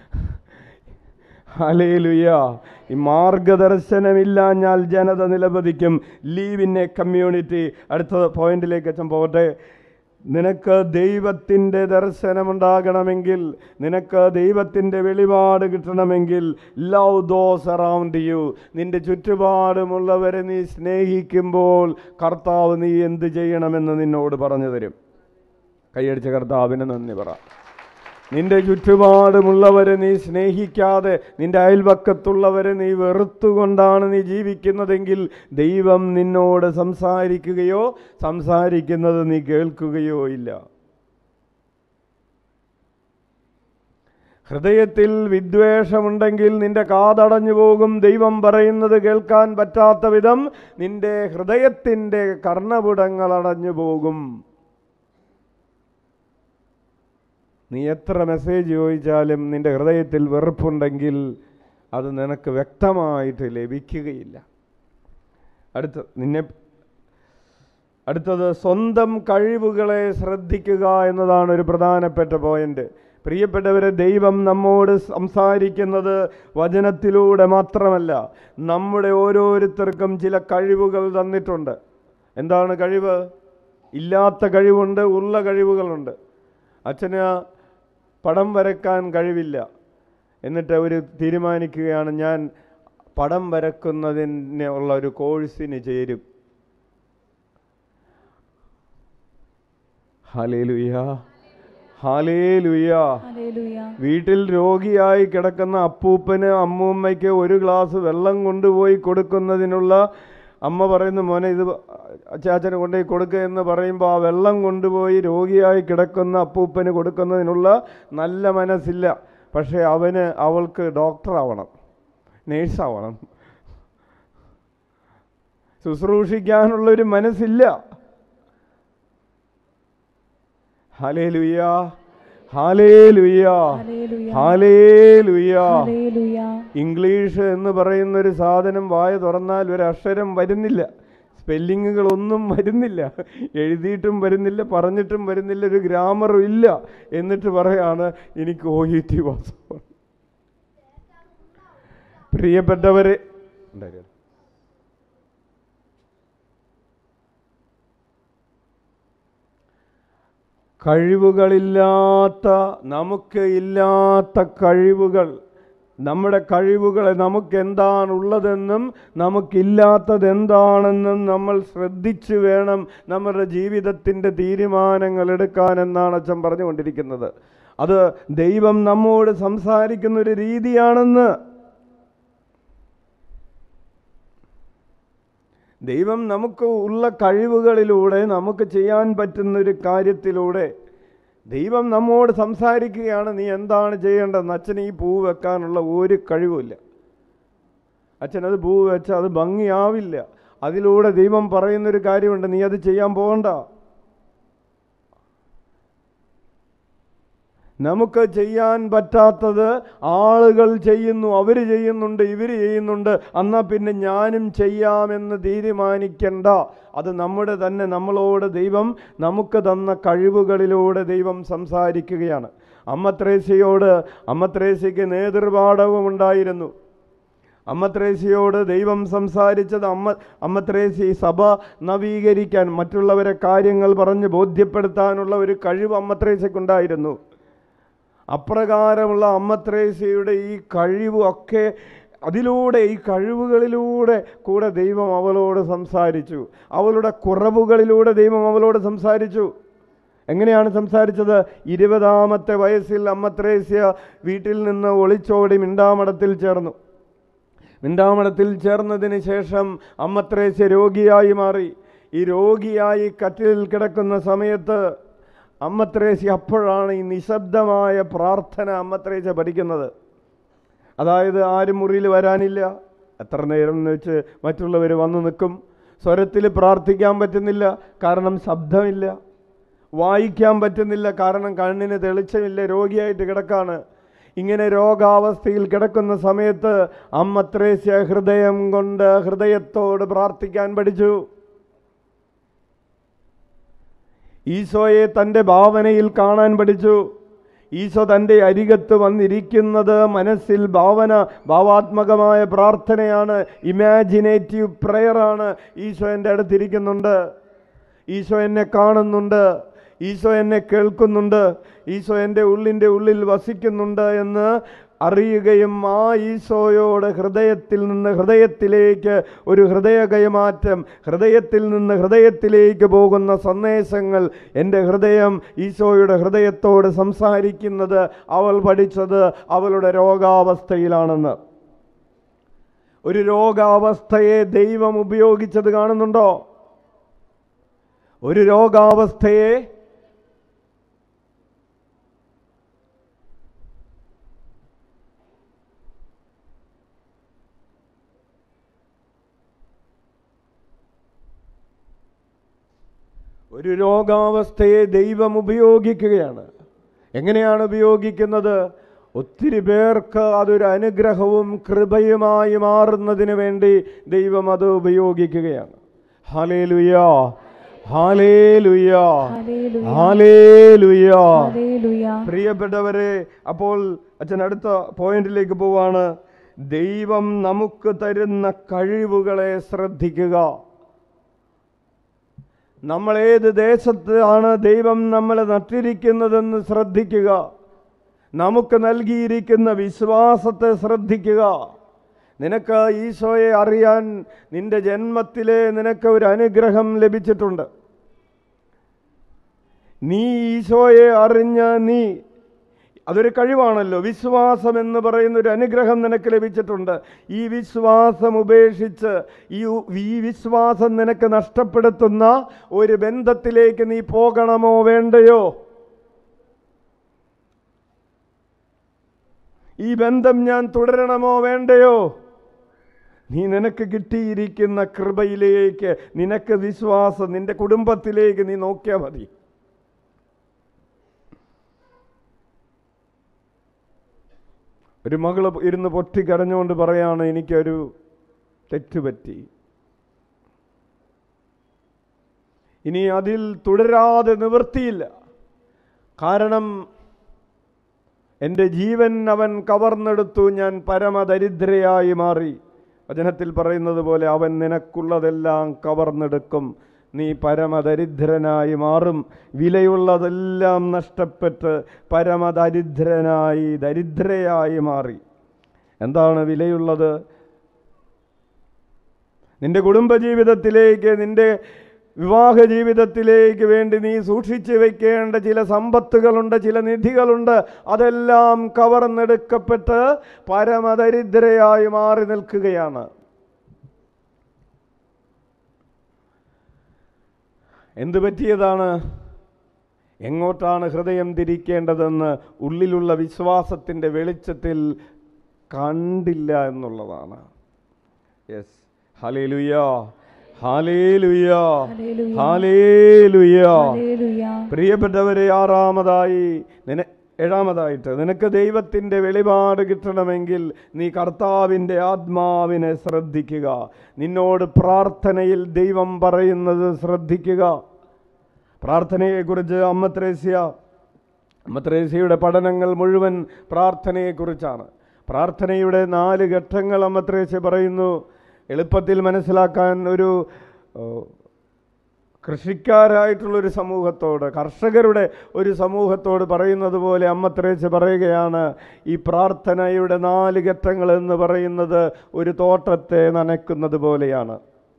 ഹലേലുയ ഈ മാർഗദർശനമില്ലാഞ്ഞാൽ ജനത നിലപതിക്കും ലീവ് ഇൻ എ കമ്മ്യൂണിറ്റി അടുത്ത പോയിന്റിലേക്ക് അച്ഛൻ പോകട്ടെ നിനക്ക് ദൈവത്തിൻ്റെ ദർശനമുണ്ടാകണമെങ്കിൽ നിനക്ക് ദൈവത്തിൻ്റെ വെളിപാട് കിട്ടണമെങ്കിൽ ലവ് ദോസ് അറൗണ്ട് യു നിന്റെ ചുറ്റുപാടുമുള്ളവരെ നീ സ്നേഹിക്കുമ്പോൾ കർത്താവ് നീ എന്ത് ചെയ്യണമെന്ന് നിന്നോട് പറഞ്ഞു തരും കൈയടിച്ച കർത്താവിന് നന്ദി പറ നിന്റെ ചുറ്റുപാടുമുള്ളവരെ നീ സ്നേഹിക്കാതെ നിന്റെ അയൽവക്കത്തുള്ളവരെ നീ വെറുത്തുകൊണ്ടാണ് നീ ജീവിക്കുന്നതെങ്കിൽ ദൈവം നിന്നോട് സംസാരിക്കുകയോ സംസാരിക്കുന്നത് നീ കേൾക്കുകയോ ഇല്ല ഹൃദയത്തിൽ വിദ്വേഷമുണ്ടെങ്കിൽ നിന്റെ കാതടഞ്ഞു പോകും ദൈവം പറയുന്നത് കേൾക്കാൻ പറ്റാത്ത വിധം നിന്റെ ഹൃദയത്തിൻ്റെ കർണപുടങ്ങൾ അടഞ്ഞു പോകും നീ എത്ര മെസ്സേജ് ചോദിച്ചാലും നിന്റെ ഹൃദയത്തിൽ വെറുപ്പുണ്ടെങ്കിൽ അത് നിനക്ക് വ്യക്തമായിട്ട് ലഭിക്കുകയില്ല അടുത്ത നിന്നെ അടുത്തത് സ്വന്തം കഴിവുകളെ ശ്രദ്ധിക്കുക എന്നതാണ് ഒരു പ്രധാനപ്പെട്ട പോയിന്റ് പ്രിയപ്പെട്ടവരെ ദൈവം നമ്മോട് സംസാരിക്കുന്നത് വചനത്തിലൂടെ മാത്രമല്ല നമ്മുടെ ഓരോരുത്തർക്കും ചില കഴിവുകൾ തന്നിട്ടുണ്ട് എന്താണ് കഴിവ് ഇല്ലാത്ത കഴിവുണ്ട് ഉള്ള കഴിവുകളുണ്ട് അച്ഛന് പടം വരക്കാൻ കഴിവില്ല എന്നിട്ട് അവർ തീരുമാനിക്കുകയാണ് ഞാൻ പടം വരക്കുന്നതിന് ഉള്ള ഒരു കോഴ്സിന് ചേരും ഹാലേലുയ ഹാലേലുയ ഹല്ലേലൂയ വീട്ടിൽ രോഗിയായി കിടക്കുന്ന അപ്പൂപ്പന് അമ്മൂമ്മയ്ക്ക് ഒരു ഗ്ലാസ് വെള്ളം കൊണ്ടുപോയി കൊടുക്കുന്നതിനുള്ള അമ്മ പറയുന്നു മോനെ ഇത് അച്ചാച്ചന് കൊണ്ടുപോയി കൊടുക്കുക എന്ന് പറയുമ്പോൾ ആ വെള്ളം കൊണ്ടുപോയി രോഗിയായി കിടക്കുന്ന അപ്പൂപ്പന് കൊടുക്കുന്നതിനുള്ള നല്ല മനസ്സില്ല പക്ഷേ അവന് അവൾക്ക് ഡോക്ടറാവണം നേഴ്സാവണം ശുശ്രൂഷിക്കാനുള്ളൊരു മനസ്സില്ല ഹാലേ ലുയ്യ ഹാലേ ലുയ്യ ഹല്ലേലൂയ ഹാലേ ലുയ്യ ഹല്ലേലൂയ ഇംഗ്ലീഷ് എന്ന് പറയുന്ന ഒരു സാധനം വായ തുറന്നാൽ ഒരു അക്ഷരം വരുന്നില്ല സ്പെല്ലിങ്ങുകളൊന്നും വരുന്നില്ല എഴുതിയിട്ടും വരുന്നില്ല പറഞ്ഞിട്ടും വരുന്നില്ല ഒരു ഗ്രാമറും ഇല്ല എന്നിട്ട് പറയാണ് എനിക്ക് ഒ ഇ ടി വാസം പ്രിയപ്പെട്ടവരെ ഉണ്ടായിരുന്നു. കഴിവുകളില്ലാത്ത നമുക്ക് ഇല്ലാത്ത കഴിവുകൾ നമ്മുടെ കഴിവുകളെ നമുക്ക് എന്താണുള്ളതെന്നും നമുക്കില്ലാത്തത് എന്താണെന്നും നമ്മൾ ശ്രദ്ധിച്ചു വേണം നമ്മുടെ ജീവിതത്തിൻ്റെ തീരുമാനങ്ങൾ എടുക്കാനെന്നാണ് അച്ഛൻ പറഞ്ഞുകൊണ്ടിരിക്കുന്നത് അത് ദൈവം നമ്മോട് സംസാരിക്കുന്ന ഒരു രീതിയാണെന്ന് ദൈവം നമുക്ക് ഉള്ള കഴിവുകളിലൂടെ നമുക്ക് ചെയ്യാൻ പറ്റുന്ന ഒരു കാര്യത്തിലൂടെ ദൈവം നമ്മോട് സംസാരിക്കുകയാണ് നീ എന്താണ് ചെയ്യേണ്ടതെന്ന് അച്ഛന് ഈ പൂ വെക്കാനുള്ള ഒരു കഴിവുമില്ല അച്ഛൻ അത് പൂ വെച്ചാൽ അത് ഭംഗിയാവില്ല അതിലൂടെ ദൈവം പറയുന്നൊരു കാര്യമുണ്ട് നീ അത് ചെയ്യാൻ പോകണ്ട നമുക്ക് ചെയ്യാൻ പറ്റാത്തത് ആളുകൾ ചെയ്യുന്നു അവർ ചെയ്യുന്നുണ്ട് ഇവർ ചെയ്യുന്നുണ്ട് എന്നാൽ പിന്നെ ഞാനും ചെയ്യാമെന്ന് തീരുമാനിക്കണ്ട അത് നമ്മുടെ തന്നെ നമ്മളോട് ദൈവം നമുക്ക് തന്ന കഴിവുകളിലൂടെ ദൈവം സംസാരിക്കുകയാണ് അമ്മ ത്രേസ്യയോട് അമ്മ ത്രേസ്യയ്ക്ക് നേതൃപാഠവും ഉണ്ടായിരുന്നു അമ്മ ത്രേസ്യയോട് ദൈവം സംസാരിച്ചത് അമ്മ അമ്മ ത്രേസ്യ ഈ സഭ നവീകരിക്കാൻ മറ്റുള്ളവരെ കാര്യങ്ങൾ പറഞ്ഞ് ബോധ്യപ്പെടുത്താനുള്ള ഒരു കഴിവ് അമ്മ ത്രേസ്യക്കുണ്ടായിരുന്നു അപ്രകാരമുള്ള അമ്മ ത്രേസ്യയുടെ ഈ കഴിവും ഒക്കെ അതിലൂടെ ഈ കഴിവുകളിലൂടെ കൂടെ ദൈവം അവളോട് സംസാരിച്ചു അവളുടെ കുറവുകളിലൂടെ ദൈവം അവളോട് സംസാരിച്ചു എങ്ങനെയാണ് സംസാരിച്ചത് ഇരുപതാമത്തെ വയസ്സിൽ അമ്മ ത്രേസ്യ വീട്ടിൽ നിന്ന് ഒളിച്ചോടി മിണ്ടാമടത്തിൽ ചേർന്നു മിണ്ടാമടത്തിൽ ചേർന്നതിന് ശേഷം അമ്മ ത്രേസ്യ രോഗിയായി മാറി ഈ രോഗിയായി കട്ടിലിൽ കിടക്കുന്ന സമയത്ത് അമ്മ ത്രേസ്യ അപ്പോഴാണ് ഈ നിശബ്ദമായ പ്രാർത്ഥന അമ്മ ത്രേസ്യ പഠിക്കുന്നത് അതായത് ആരും മുറിയിൽ വരാനില്ല എത്ര നേരം എന്ന് വെച്ച് മറ്റുള്ളവർ വന്നു നിൽക്കും സ്വരത്തിൽ പ്രാർത്ഥിക്കാൻ പറ്റുന്നില്ല കാരണം ശബ്ദമില്ല വായിക്കാൻ പറ്റുന്നില്ല കാരണം കണ്ണിന് തെളിച്ചമില്ല രോഗിയായിട്ട് കിടക്കാണ് ഇങ്ങനെ രോഗാവസ്ഥയിൽ കിടക്കുന്ന സമയത്ത് അമ്മ ത്രേസ്യ ഹൃദയം കൊണ്ട് ഹൃദയത്തോട് പ്രാർത്ഥിക്കാൻ പഠിച്ചു ഈശോയെ തൻ്റെ ഭാവനയിൽ കാണാൻ പഠിച്ചു ഈശോ തൻ്റെ അരികത്ത് വന്നിരിക്കുന്നത് മനസ്സിൽ ഭാവന ഭാവാത്മകമായ പ്രാർത്ഥനയാണ് ഇമാജിനേറ്റീവ് പ്രെയറാണ് ഈശോ എൻ്റെ അടുത്തിരിക്കുന്നുണ്ട് ഈശോ എന്നെ കാണുന്നുണ്ട് ഈശോ എന്നെ കേൾക്കുന്നുണ്ട് ഈശോ എൻ്റെ ഉള്ളിൻ്റെ ഉള്ളിൽ വസിക്കുന്നുണ്ട് എന്ന് അറിയുകയും ആ ഈശോയോട് ഹൃദയത്തിൽ നിന്ന് ഹൃദയത്തിലേക്ക് ഒരു ഹൃദയ കൈമാറ്റം ഹൃദയത്തിൽ നിന്ന് ഹൃദയത്തിലേക്ക് പോകുന്ന സന്ദേശങ്ങൾ എൻ്റെ ഹൃദയം ഈശോയുടെ ഹൃദയത്തോട് സംസാരിക്കുന്നത് അവൾ പഠിച്ചത് അവളുടെ രോഗാവസ്ഥയിലാണെന്ന് ഒരു രോഗാവസ്ഥയെ ദൈവം ഉപയോഗിച്ചത് കാണുന്നുണ്ടോ ഒരു രോഗാവസ്ഥയെ ഒരു രോഗാവസ്ഥയെ ദൈവം ഉപയോഗിക്കുകയാണ് എങ്ങനെയാണ് ഉപയോഗിക്കുന്നത് ഒത്തിരി പേർക്ക് അതൊരു അനുഗ്രഹവും കൃപയുമായി മാറുന്നതിന് വേണ്ടി ദൈവം അത് ഉപയോഗിക്കുകയാണ് ഹാലേ ലുയാ ഹാലേ ലുയാ ഹല്ലേലൂയ ഹാലേ ലുയാ ഹല്ലേലൂയ പ്രിയപ്പെട്ടവരെ അപ്പോൾ അച്ഛൻ അടുത്ത പോയിന്റിലേക്ക് പോവാണ് ദൈവം നമുക്ക് തരുന്ന കഴിവുകളെ ശ്രദ്ധിക്കുക നമ്മൾ ഏത് ദേശത്താണ് ദൈവം നമ്മളെ നട്ടിരിക്കുന്നതെന്ന് ശ്രദ്ധിക്കുക നമുക്ക് നൽകിയിരിക്കുന്ന വിശ്വാസത്തെ ശ്രദ്ധിക്കുക നിനക്ക് ഈശോയെ അറിയാൻ നിന്റെ ജന്മത്തിലെ നിനക്ക് ഒരു അനുഗ്രഹം ലഭിച്ചിട്ടുണ്ട് നീ ഈശോയെ അറിഞ്ഞ നീ അതൊരു കഴിവാണല്ലോ വിശ്വാസം എന്ന് പറയുന്ന ഒരു അനുഗ്രഹം നിനക്ക് ലഭിച്ചിട്ടുണ്ട് ഈ വിശ്വാസം ഉപേക്ഷിച്ച് ഈ ഉ- ഈ വിശ്വാസം നിനക്ക് നഷ്ടപ്പെടുത്തുന്ന ഒരു ബന്ധത്തിലേക്ക് നീ പോകണമോ വേണ്ടയോ ഈ ബന്ധം ഞാൻ തുടരണമോ വേണ്ടയോ നീ നിനക്ക് കിട്ടിയിരിക്കുന്ന കൃപയിലേക്ക് നിനക്ക് വിശ്വാസം നിന്റെ കുടുംബത്തിലേക്ക് നീ നോക്കിയാൽ മതി ഒരു മകള് ഇരുന്ന് പൊട്ടിക്കരഞ്ഞുകൊണ്ട് പറയാണ് എനിക്കൊരു തെറ്റുപറ്റി ഇനി അതിൽ തുടരാതെ നിവൃത്തിയില്ല കാരണം എൻ്റെ ജീവൻ അവൻ കവർന്നെടുത്തു ഞാൻ പരമദരിദ്രയായി മാറി വചനത്തിൽ പറയുന്നത് പോലെ അവൻ നിനക്കുള്ളതെല്ലാം കവർന്നെടുക്കും നീ പരമദരിദ്രനായി മാറും വിലയുള്ളതെല്ലാം നഷ്ടപ്പെട്ട് പരമദരിദ്രനായി ദരിദ്രയായി മാറി എന്താണ് വിലയുള്ളത് നിന്റെ കുടുംബജീവിതത്തിലേക്ക് നിന്റെ വിവാഹ ജീവിതത്തിലേക്ക് വേണ്ടി നീ സൂക്ഷിച്ചു വെക്കേണ്ട ചില സമ്പത്തുകളുണ്ട് ചില നിധികളുണ്ട് അതെല്ലാം കവർന്നെടുക്കപ്പെട്ട് പരമദരിദ്രയായി മാറി നിൽക്കുകയാണ് എന്തു പറ്റിയതാണ് എങ്ങോട്ടാണ് ഹൃദയം തിരിക്കേണ്ടതെന്ന് ഉള്ളിലുള്ള വിശ്വാസത്തിൻ്റെ വെളിച്ചത്തിൽ കണ്ടില്ല എന്നുള്ളതാണ് yes hallelujah hallelujah hallelujah. Hallelujah hallelujah. പ്രിയപ്പെട്ടവരെ ആറാമതായി നിന ഏഴാമതായിട്ട് നിനക്ക് ദൈവത്തിൻ്റെ വെളിപാട് കിട്ടണമെങ്കിൽ നീ കർത്താവിൻ്റെ ആത്മാവിനെ ശ്രദ്ധിക്കുക നിന്നോട് പ്രാർത്ഥനയിൽ ദൈവം പറയുന്നത് ശ്രദ്ധിക്കുക പ്രാർത്ഥനയെക്കുറിച്ച് അമ്മ ത്രേസ്യ അമ്മ ത്രേസ്യയുടെ പഠനങ്ങൾ മുഴുവൻ പ്രാർത്ഥനയെക്കുറിച്ചാണ് പ്രാർത്ഥനയുടെ നാല് ഘട്ടങ്ങൾ അമ്മ ത്രേസ്യ പറയുന്നു എളുപ്പത്തിൽ മനസ്സിലാക്കാൻ ഒരു ഓ, കൃഷിക്കാരായിട്ടുള്ള ഒരു സമൂഹത്തോട് കർഷകരുടെ ഒരു സമൂഹത്തോട് പറയുന്നത് പോലെ അമ്മ ത്രേസ്യ പറയുകയാണ് ഈ പ്രാർത്ഥനയുടെ നാല് ഘട്ടങ്ങൾ എന്ന് പറയുന്നത് ഒരു തോട്ടത്തെ നനയ്ക്കുന്നത് പോലെയാണ്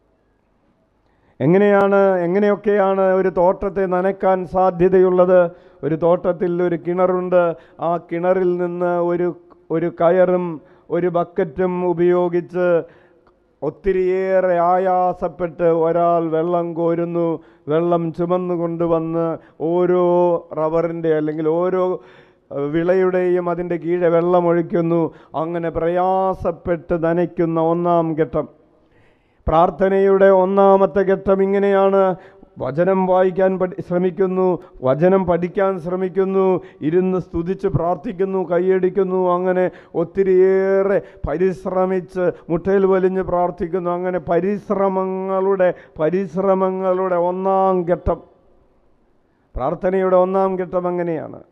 എങ്ങനെയാണ് എങ്ങനെയൊക്കെയാണ് ഒരു തോട്ടത്തെ നനയ്ക്കാൻ സാധ്യതയുള്ളത് ഒരു തോട്ടത്തിൽ ഒരു കിണറുണ്ട് ആ കിണറിൽ നിന്ന് ഒരു ഒരു കയറും ഒരു ബക്കറ്റും ഉപയോഗിച്ച് ഒത്തിരിയേറെ ആയാസപ്പെട്ട് ഒരാൾ വെള്ളം കോരുന്നു വെള്ളം ചുമന്നു കൊണ്ടുവന്ന് ഓരോ റബ്ബറിൻ്റെ അല്ലെങ്കിൽ ഓരോ ഏഹ്, വിളയുടെയും അതിൻ്റെ കീഴെ വെള്ളം ഒഴിക്കുന്നു അങ്ങനെ പ്രയാസപ്പെട്ട് നനയ്ക്കുന്ന ഒന്നാം ഘട്ടം പ്രാർത്ഥനയുടെ ഒന്നാമത്തെ ഘട്ടം ഇങ്ങനെയാണ് വചനം വായിക്കാൻ പഠി ശ്രമിക്കുന്നു വചനം പഠിക്കാൻ ശ്രമിക്കുന്നു ഇരുന്ന് സ്തുതിച്ച് പ്രാർത്ഥിക്കുന്നു കൈയടിക്കുന്നു അങ്ങനെ ഒത്തിരിയേറെ പരിശ്രമിച്ച് മുട്ടയിൽ വലിഞ്ഞ് പ്രാർത്ഥിക്കുന്നു അങ്ങനെ പരിശ്രമങ്ങളുടെ പരിശ്രമങ്ങളുടെ ഒന്നാം ഘട്ടം പ്രാർത്ഥനയുടെ ഒന്നാം ഘട്ടം അങ്ങനെയാണ്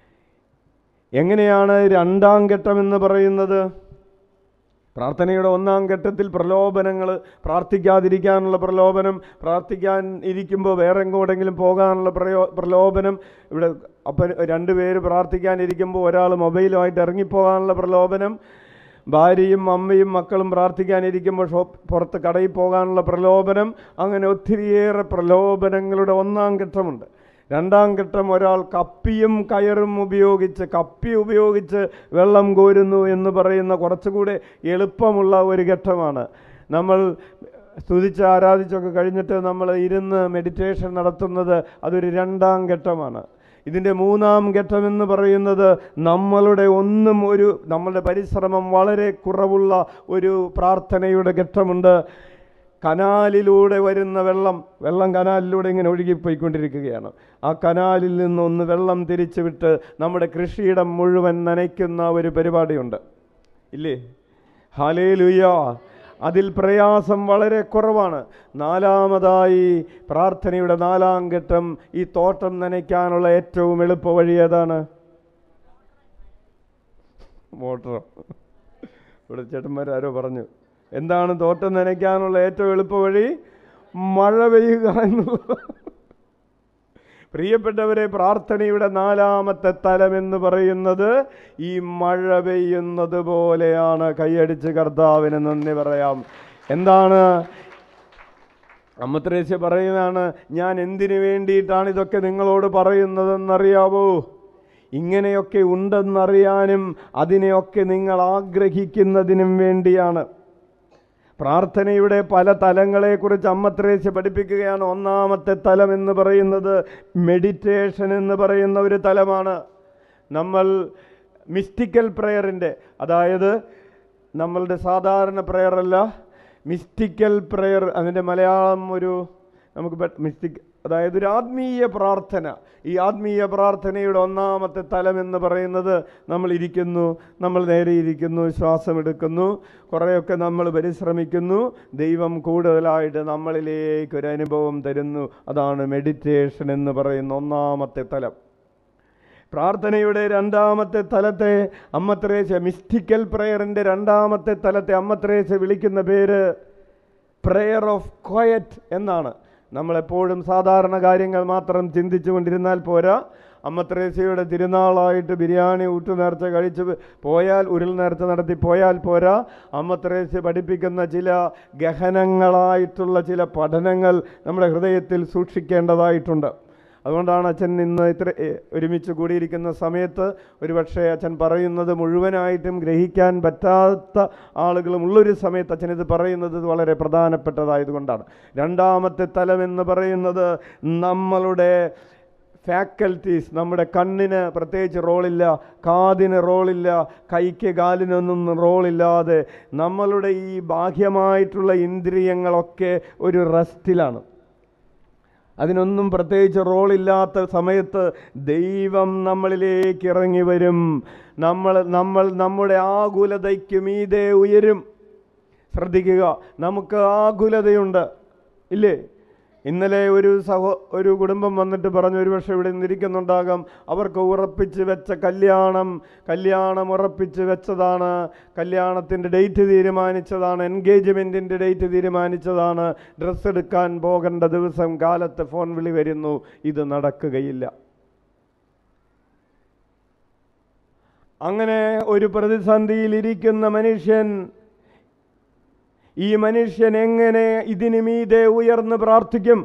എങ്ങനെയാണ് രണ്ടാം ഘട്ടം എന്ന് പറയുന്നത് പ്രാർത്ഥനയുടെ ഒന്നാം ഘട്ടത്തിൽ പ്രലോഭനങ്ങൾ പ്രാർത്ഥിക്കാതിരിക്കാനുള്ള പ്രലോഭനം പ്രാർത്ഥിക്കാൻ ഇരിക്കുമ്പോൾ വേറെ എങ്ങോട്ടെങ്കിലും പോകാനുള്ള പ്രയോ പ്രലോഭനം ഇവിടെ അപ്പം രണ്ടുപേര് പ്രാർത്ഥിക്കാനിരിക്കുമ്പോൾ ഒരാൾ മൊബൈലുമായിട്ട് ഇറങ്ങിപ്പോകാനുള്ള പ്രലോഭനം ഭാര്യയും അമ്മയും മക്കളും പ്രാർത്ഥിക്കാനിരിക്കുമ്പോൾ ഷോപ്പ് പുറത്ത് കടയിൽ പോകാനുള്ള പ്രലോഭനം അങ്ങനെ ഒത്തിരിയേറെ പ്രലോഭനങ്ങളുടെ ഒന്നാം ഘട്ടമുണ്ട് രണ്ടാം ഘട്ടം ഒരാൾ കപ്പിയും കയറും ഉപയോഗിച്ച് കപ്പി ഉപയോഗിച്ച് വെള്ളം കോരുന്നു എന്ന് പറയുന്ന കുറച്ചുകൂടെ എളുപ്പമുള്ള ഒരു ഘട്ടമാണ് നമ്മൾ സ്തുതിച്ച് ആരാധിച്ചൊക്കെ കഴിഞ്ഞിട്ട് നമ്മൾ ഇരുന്ന് മെഡിറ്റേഷൻ നടത്തുന്നത് അതൊരു രണ്ടാം ഘട്ടമാണ് ഇതിൻ്റെ മൂന്നാം ഘട്ടം എന്ന് പറയുന്നത് നമ്മളുടെ ഒന്നും ഒരു നമ്മളുടെ പരിശ്രമം വളരെ കുറവുള്ള ഒരു പ്രാർത്ഥനയുടെ ഘട്ടമുണ്ട് കനാലിലൂടെ വരുന്ന വെള്ളം വെള്ളം കനാലിലൂടെ ഇങ്ങനെ ഒഴുകിപ്പോയിക്കൊണ്ടിരിക്കുകയാണ് ആ കനാലിൽ നിന്നൊന്ന് വെള്ളം തിരിച്ചു വിട്ട് നമ്മുടെ കൃഷിയിടം മുഴുവൻ നനയ്ക്കുന്ന ഒരു പരിപാടിയുണ്ട് ഇല്ലേ ഹാലേ അതിൽ പ്രയാസം വളരെ കുറവാണ് നാലാമതായി പ്രാർത്ഥനയുടെ നാലാം ഘട്ടം ഈ തോട്ടം നനയ്ക്കാനുള്ള ഏറ്റവും എളുപ്പ വഴി ഏതാണ് മോട്ടർ ഇവിടെ ചേട്ടന്മാരാരോ പറഞ്ഞു എന്താണ് തോട്ടം നനയ്ക്കാനുള്ള ഏറ്റവും എളുപ്പ വഴി മഴ പെയ്യുക എന്നുള്ളത് പ്രിയപ്പെട്ടവരെ പ്രാർത്ഥനയുടെ നാലാമത്തെ തലം എന്ന് പറയുന്നത് ഈ മഴ പെയ്യുന്നത് പോലെയാണ് കൈയടിച്ച് കർത്താവിന് നന്ദി പറയാം എന്താണ് അമ്മത്രേസ്യ പറയുന്നതാണ് ഞാൻ എന്തിനു വേണ്ടിയിട്ടാണ് ഇതൊക്കെ നിങ്ങളോട് പറയുന്നതെന്നറിയാവോ ഇങ്ങനെയൊക്കെ ഉണ്ടെന്നറിയാനും അതിനെയൊക്കെ നിങ്ങൾ ആഗ്രഹിക്കുന്നതിനും വേണ്ടിയാണ് പ്രാർത്ഥനയുടെ പല തലങ്ങളെക്കുറിച്ച് അമ്മത്രേസ്യ പഠിപ്പിക്കുകയാണ് ഒന്നാമത്തെ തലം എന്ന് പറയുന്നത് മെഡിറ്റേഷൻ എന്ന് പറയുന്ന ഒരു തലമാണ് നമ്മൾ മിസ്റ്റിക്കൽ പ്രെയറിൻ്റെ അതായത് നമ്മളുടെ സാധാരണ പ്രെയറല്ല മിസ്റ്റിക്കൽ പ്രെയർ അതിൻ്റെ മലയാളം ഒരു നമുക്ക് മിസ്റ്റിക് അതായത് ഒരു ആത്മീയ പ്രാർത്ഥന ഈ ആത്മീയ പ്രാർത്ഥനയുടെ ഒന്നാമത്തെ തലം എന്ന് പറയുന്നത് നമ്മൾ ഇരിക്കുന്നു നമ്മൾ നേരെ ഇരിക്കുന്നു ശ്വാസമെടുക്കുന്നു കുറേയൊക്കെ നമ്മൾ പരിശ്രമിക്കുന്നു ദൈവം കൂടുതലായിട്ട് നമ്മളിലേക്ക് ഒരു അനുഭവം തരുന്നു അതാണ് മെഡിറ്റേഷൻ എന്ന് പറയുന്ന ഒന്നാമത്തെ തലം പ്രാർത്ഥനയുടെ രണ്ടാമത്തെ തലത്തെ അമ്മത്രേശ മിസ്റ്റിക്കൽ പ്രെയറിൻ്റെ രണ്ടാമത്തെ തലത്തെ അമ്മത്രേശ വിളിക്കുന്ന പേര് പ്രെയർ ഓഫ് ക്വയറ്റ് എന്നാണ് നമ്മളെപ്പോഴും സാധാരണ കാര്യങ്ങൾ മാത്രം ചിന്തിച്ചു കൊണ്ടിരുന്നാൽ പോരാ അമ്മത്രേസ്യയുടെ തിരുനാളായിട്ട് ബിരിയാണി ഊട്ടുനേർച്ച കഴിച്ച് പോയാൽ ഉരുൾ നേർച്ച നടത്തി പോയാൽ പോരാ അമ്മത്രേസ്യ പഠിപ്പിക്കുന്ന ചില ഗഹനങ്ങളായിട്ടുള്ള ചില പഠനങ്ങൾ നമ്മുടെ ഹൃദയത്തിൽ സൂക്ഷിക്കേണ്ടതായിട്ടുണ്ട് അതുകൊണ്ടാണ് അച്ഛൻ ഇന്ന് ഇത്ര എ, ഒരുമിച്ച് കൂടിയിരിക്കുന്ന സമയത്ത് ഒരുപക്ഷെ അച്ഛൻ പറയുന്നത് മുഴുവനായിട്ടും ഗ്രഹിക്കാൻ പറ്റാത്ത ആളുകളും ഉള്ളൊരു സമയത്ത് അച്ഛൻ ഇത് പറയുന്നത് വളരെ പ്രധാനപ്പെട്ടതായതുകൊണ്ടാണ് രണ്ടാമത്തെ തലം എന്ന് പറയുന്നത് നമ്മളുടെ ഫാക്കൽറ്റീസ് നമ്മുടെ കണ്ണിന് പ്രത്യേകിച്ച് റോളില്ല കാതിന് റോളില്ല കൈക്ക് കാലിനൊന്നും റോളില്ലാതെ നമ്മളുടെ ഈ ബാഹ്യമായിട്ടുള്ള ഇന്ദ്രിയങ്ങളൊക്കെ ഒരു റെസ്റ്റിലാണ് അതിനൊന്നും പ്രത്യേകിച്ച് റോളില്ലാത്ത സമയത്ത് ദൈവം നമ്മളിലേക്ക് ഇറങ്ങി വരും നമ്മൾ നമ്മൾ നമ്മുടെ ആകുലതയ്ക്ക് മീതെ ഉയരും ശ്രദ്ധിക്കുക നമുക്ക് ആകുലതയുണ്ട് ഇല്ലേ ഇന്നലെ ഒരു സഹോ ഒരു കുടുംബം വന്നിട്ട് പറഞ്ഞു ഒരു പക്ഷേ ഇവിടെ നിന്നിരിക്കുന്നുണ്ടാകാം അവർക്ക് ഉറപ്പിച്ച് വെച്ച കല്യാണം കല്യാണം ഉറപ്പിച്ച് വെച്ചതാണ് കല്യാണത്തിൻ്റെ ഡേറ്റ് തീരുമാനിച്ചതാണ് എൻഗേജ്മെൻറ്റിൻ്റെ ഡേറ്റ് തീരുമാനിച്ചതാണ് ഡ്രസ്സ് എടുക്കാൻ പോകേണ്ട ദിവസം കാലത്ത് ഫോൺ വിളി വരുന്നു ഇത് നടക്കുകയില്ല അങ്ങനെ ഒരു പ്രതിസന്ധിയിൽ ഇരിക്കുന്ന മനുഷ്യൻ ഈ മനുഷ്യൻ എങ്ങനെ ഇതിന് മീതെ ഉയർന്ന് പ്രാർത്ഥിക്കും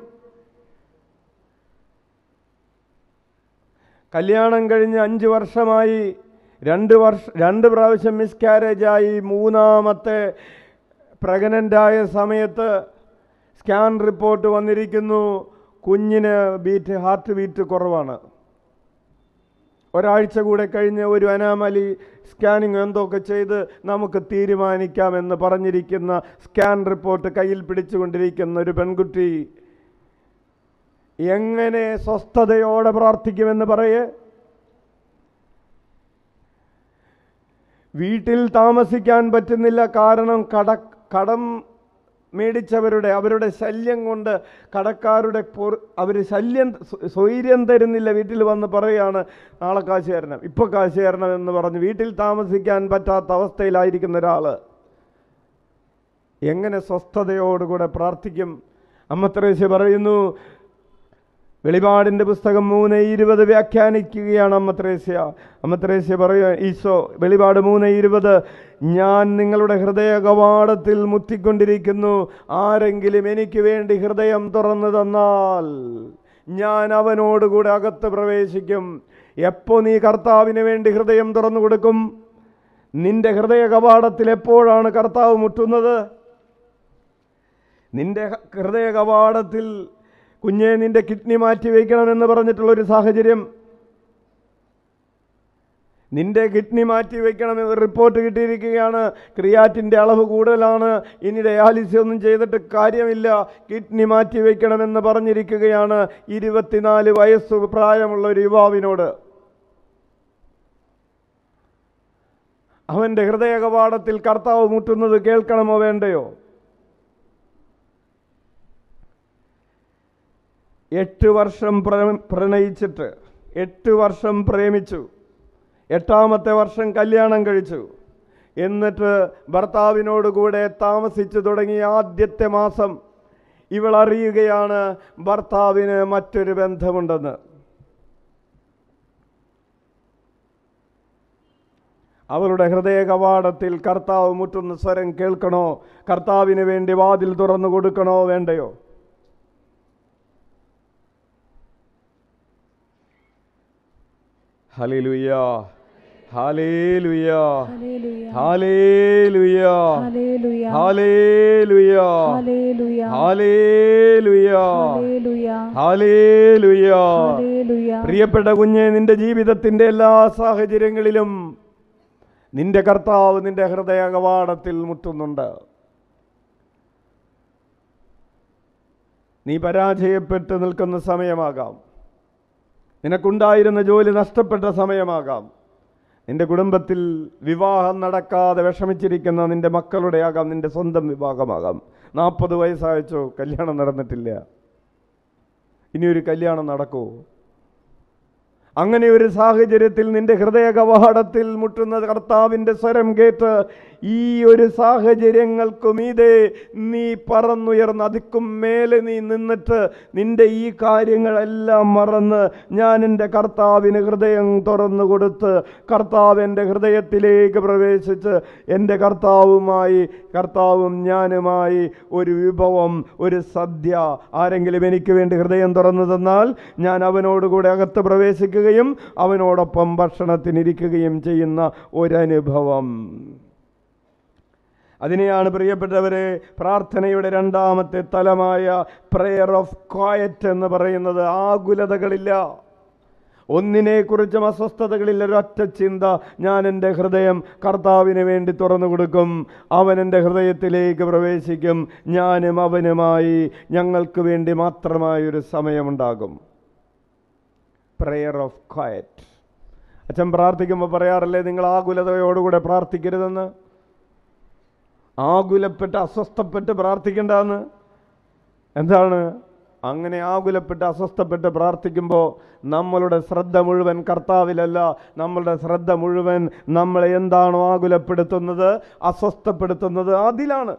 കല്യാണം കഴിഞ്ഞ് അഞ്ച് വർഷമായി രണ്ട് വർഷ രണ്ട് പ്രാവശ്യം മിസ്കാരേജായി മൂന്നാമത്തെ പ്രഗ്നൻ്റായ സമയത്ത് സ്കാൻ റിപ്പോർട്ട് വന്നിരിക്കുന്നു കുഞ്ഞിന് ബീറ്റ് ഹാർട്ട് ബീറ്റ് കുറവാണ് ഒരാഴ്ച കൂടെ കഴിഞ്ഞ് ഒരു അനാമലി സ്കാനിങ് എന്തൊക്കെ ചെയ്ത് നമുക്ക് തീരുമാനിക്കാമെന്ന് പറഞ്ഞിരിക്കുന്ന സ്കാൻ റിപ്പോർട്ട് കയ്യിൽ പിടിച്ചുകൊണ്ടിരിക്കുന്ന ഒരു പെൺകുട്ടി എങ്ങനെ സ്വസ്ഥതയോടെ പ്രാർത്ഥിക്കുമെന്ന് പറയേ വീട്ടിൽ താമസിക്കാൻ പറ്റുന്നില്ല കാരണം കട കടം മേടിച്ചവരുടെ അവരുടെ ശല്യം കൊണ്ട് കടക്കാരുടെ അവർ ശല്യം സ്വ- സ്വൈര്യം തരുന്നില്ല വീട്ടിൽ വന്ന് പറയുകയാണ് നാളെ കാശ് തരണം ഇപ്പോൾ കാശ് തരണം എന്ന് പറഞ്ഞ് വീട്ടിൽ താമസിക്കാൻ പറ്റാത്ത അവസ്ഥയിലായിരിക്കുന്ന ഒരാൾ എങ്ങനെ സ്വസ്ഥതയോടുകൂടെ പ്രാർത്ഥിക്കും അമ്മത്രേശ്യ പറയുന്നു വെളിപാടിൻ്റെ പുസ്തകം മൂന്ന് ഇരുപത് വ്യാഖ്യാനിക്കുകയാണ് അമ്മത്രേസ്യ അമ്മത്രേസ്യ പറയുക ഈശോ വെളിപാട് മൂന്ന് ഇരുപത് ഞാൻ നിങ്ങളുടെ ഹൃദയ കവാടത്തിൽ മുത്തിക്കൊണ്ടിരിക്കുന്നു ആരെങ്കിലും എനിക്ക് വേണ്ടി ഹൃദയം തുറന്നു തന്നാൽ ഞാൻ അവനോടുകൂടെ അകത്ത് പ്രവേശിക്കും എപ്പോ നീ കർത്താവിന് വേണ്ടി ഹൃദയം തുറന്നു കൊടുക്കും നിന്റെ ഹൃദയ കവാടത്തിൽ എപ്പോഴാണ് കർത്താവ് മുട്ടുന്നത് നിന്റെ ഹ- ഹൃദയ കവാടത്തിൽ കുഞ്ഞെ നിന്റെ കിഡ്നി മാറ്റി വയ്ക്കണമെന്ന് പറഞ്ഞിട്ടുള്ള ഒരു സാഹചര്യം നിന്റെ കിഡ്നി മാറ്റി വയ്ക്കണമെന്ന് റിപ്പോർട്ട് കിട്ടിയിരിക്കുകയാണ് ക്രിയാറ്റിൻ്റെ അളവ് കൂടുതലാണ് ഇനി ഡയാലിസിസ് ഒന്നും ചെയ്തിട്ട് കാര്യമില്ല കിഡ്നി മാറ്റി വയ്ക്കണമെന്ന് പറഞ്ഞിരിക്കുകയാണ് ഇരുപത്തിനാല് വയസ്സ് പ്രായമുള്ള ഒരു യുവാവിനോട് അവൻ്റെ ഹൃദയ കവാടത്തിൽ കർത്താവ് മുട്ടുന്നത് കേൾക്കണമോ വേണ്ടയോ എട്ട് വർഷം പ്ര- പ്രണയിച്ചിട്ട് എട്ട് വർഷം പ്രേമിച്ചു എട്ടാമത്തെ വർഷം കല്യാണം കഴിച്ചു എന്നിട്ട് ഭർത്താവിനോട് കൂടെ താമസിച്ചു തുടങ്ങിയ ആദ്യത്തെ മാസം ഇവൾ അറിയുകയാണ് ഭർത്താവിന് മറ്റൊരു ബന്ധമുണ്ടെന്ന് അവളുടെ ഹൃദയ കവാടത്തിൽ കർത്താവ് മുട്ടുന്ന സ്വരം കേൾക്കണോ കർത്താവിന് വേണ്ടി വാതിൽ തുറന്നു കൊടുക്കണോ വേണ്ടയോ hallelujah hallelujah hallelujah hallelujah hallelujah hallelujah hallelujah hallelujah hallelujah hallelujah hallelujah പ്രിയപ്പെട്ട കുഞ്ഞെ നിന്റെ ജീവിതത്തിന്റെ എല്ലാ സാഹചര്യങ്ങളിലും നിന്റെ കർത്താവ് നിന്റെ ഹൃദയ കവാടത്തിൽ മുട്ടുന്നുണ്ട് നീ പരാജയപ്പെട്ട് നിൽക്കുന്ന സമയമാകാം നിനക്കുണ്ടായിരുന്ന ജോലി നഷ്ടപ്പെട്ട സമയമാകാം നിന്റെ കുടുംബത്തിൽ വിവാഹം നടക്കാതെ വിഷമിച്ചിരിക്കുന്ന നിന്റെ മക്കളുടെ ആകാം നിന്റെ സ്വന്തം വിവാഹമാകാം നാൽപ്പത് വയസ്സായച്ചോ കല്യാണം നടന്നിട്ടില്ല ഇനിയൊരു കല്യാണം നടക്കുമോ അങ്ങനെ ഒരു സാഹചര്യത്തിൽ നിന്റെ ഹൃദയ കവാടത്തിൽ മുട്ടുന്ന കർത്താവിൻ്റെ സ്വരം കേട്ട് ഈ ഒരു സാഹചര്യങ്ങൾക്കും ഇതേ നീ പറന്നുയർന്ന് അതിക്കും മേലെ നീ നിന്നിട്ട് നിന്റെ ഈ കാര്യങ്ങളെല്ലാം മറന്ന് ഞാൻ എൻ്റെ കർത്താവിന് ഹൃദയം തുറന്നു കൊടുത്ത് കർത്താവ് എൻ്റെ ഹൃദയത്തിലേക്ക് പ്രവേശിച്ച് എൻ്റെ കർത്താവുമായി കർത്താവും ഞാനുമായി ഒരു വിഭവം ഒരു സദ്യ ആരെങ്കിലും എനിക്ക് വേണ്ടി ഹൃദയം തുറന്നു തന്നാൽ ഞാൻ അവനോടുകൂടെ അകത്ത് പ്രവേശിക്കുകയും അവനോടൊപ്പം ഭക്ഷണത്തിനിരിക്കുകയും ചെയ്യുന്ന ഒരനുഭവം അതിനെയാണ് പ്രിയപ്പെട്ടവരെ പ്രാർത്ഥനയുടെ രണ്ടാമത്തെ തലമായ പ്രെയർ ഓഫ് ക്വയറ്റ് എന്ന് പറയുന്നത് ആകുലതകളില്ല ഒന്നിനെക്കുറിച്ചും അസ്വസ്ഥതകളിൽ ഒരൊറ്റ ചിന്ത ഞാൻ എൻ്റെ ഹൃദയം കർത്താവിന് വേണ്ടി തുറന്നു കൊടുക്കും അവൻ എൻ്റെ ഹൃദയത്തിലേക്ക് പ്രവേശിക്കും ഞാനും അവനുമായി ഞങ്ങൾക്ക് വേണ്ടി മാത്രമായൊരു സമയമുണ്ടാകും പ്രെയർ ഓഫ് ക്വയറ്റ് അച്ഛൻ പ്രാർത്ഥിക്കുമ്പോൾ പറയാറില്ലേ നിങ്ങൾ ആകുലതയോടുകൂടെ പ്രാർത്ഥിക്കരുതെന്ന് ആകുലപ്പെട്ട് അസ്വസ്ഥപ്പെട്ട് പ്രാർത്ഥിക്കേണ്ടെന്ന് എന്താണ് അങ്ങനെ ആകുലപ്പെട്ട് അസ്വസ്ഥപ്പെട്ട് പ്രാർത്ഥിക്കുമ്പോൾ നമ്മളുടെ ശ്രദ്ധ മുഴുവൻ കർത്താവിലല്ല നമ്മളുടെ ശ്രദ്ധ മുഴുവൻ നമ്മളെ എന്താണോ ആകുലപ്പെടുത്തുന്നത് അസ്വസ്ഥപ്പെടുത്തുന്നത് അതിലാണ്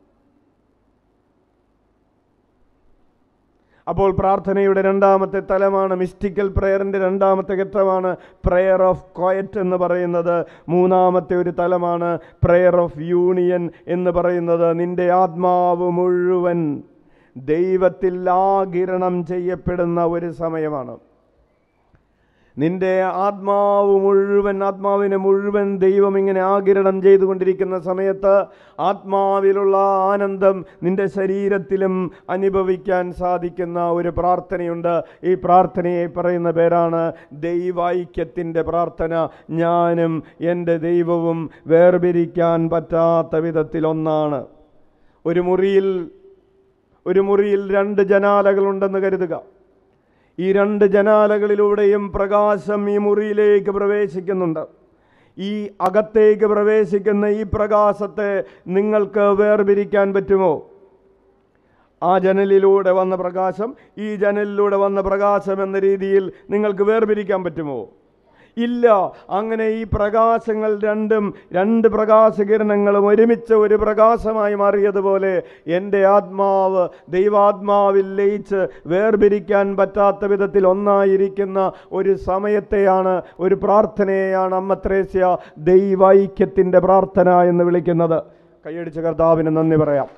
അപ്പോൾ പ്രാർത്ഥനയുടെ രണ്ടാമത്തെ തലമാണ് മിസ്റ്റിക്കൽ പ്രെയറിൻ്റെ രണ്ടാമത്തെ ഘട്ടമാണ് പ്രെയർ ഓഫ് ക്വയറ്റ് എന്ന് പറയുന്നത് മൂന്നാമത്തെ ഒരു തലമാണ് പ്രെയർ ഓഫ് യൂണിയൻ എന്ന് പറയുന്നത് നിന്റെ ആത്മാവ് മുഴുവൻ ദൈവത്തിൽ ആകിരണം ചെയ്യപ്പെടുന്ന ഒരു സമയമാണ് നിന്റെ ആത്മാവ് മുഴുവൻ ആത്മാവിനെ മുഴുവൻ ദൈവം ഇങ്ങനെ ആകിരണം ചെയ്തുകൊണ്ടിരിക്കുന്ന സമയത്ത് ആത്മാവിലുള്ള ആനന്ദം നിന്റെ ശരീരത്തിലും അനുഭവിക്കാൻ സാധിക്കുന്ന ഒരു പ്രാർത്ഥനയുണ്ട് ഈ പ്രാർത്ഥനയെ പറയുന്ന പേരാണ് ദൈവൈക്യത്തിൻ്റെ പ്രാർത്ഥന ഞാനും എൻ്റെ ദൈവവും വേർപിരിക്കാൻ പറ്റാത്ത വിധത്തിൽ ഒന്നാണ് ഒരു മുറിയിൽ ഒരു മുറിയിൽ രണ്ട് ജനാലകളുണ്ടെന്ന് കരുതുക ഈ രണ്ട് ജനാലകളിലൂടെയും പ്രകാശം ഈ മുറിയിലേക്ക് പ്രവേശിക്കുന്നുണ്ട് ഈ അകത്തേക്ക് പ്രവേശിക്കുന്ന ഈ പ്രകാശത്തെ നിങ്ങൾക്ക് വേർപിരിക്കാൻ പറ്റുമോ ആ ജനലിലൂടെ വന്ന പ്രകാശം ഈ ജനലിലൂടെ വന്ന പ്രകാശം എന്ന രീതിയിൽ നിങ്ങൾക്ക് വേർപിരിക്കാൻ പറ്റുമോ ഇല്ല അങ്ങനെ ഈ പ്രകാശങ്ങൾ രണ്ടും രണ്ട് പ്രകാശകിരണങ്ങളും ഒരുമിച്ച് ഒരു പ്രകാശമായി മാറിയതുപോലെ എൻ്റെ ആത്മാവ് ദൈവാത്മാവിൽ ലയിച്ച് വേർപിരിക്കാൻ പറ്റാത്ത വിധത്തിൽ ഒന്നായിരിക്കുന്ന ഒരു സമയത്തെയാണ് ഒരു പ്രാർത്ഥനയെയാണ് അമ്മ ത്രേസ്യ ദൈവൈക്യത്തിൻ്റെ പ്രാർത്ഥന എന്ന് വിളിക്കുന്നത് കൈയടിച്ച കർത്താവിന് നന്ദി പറയാം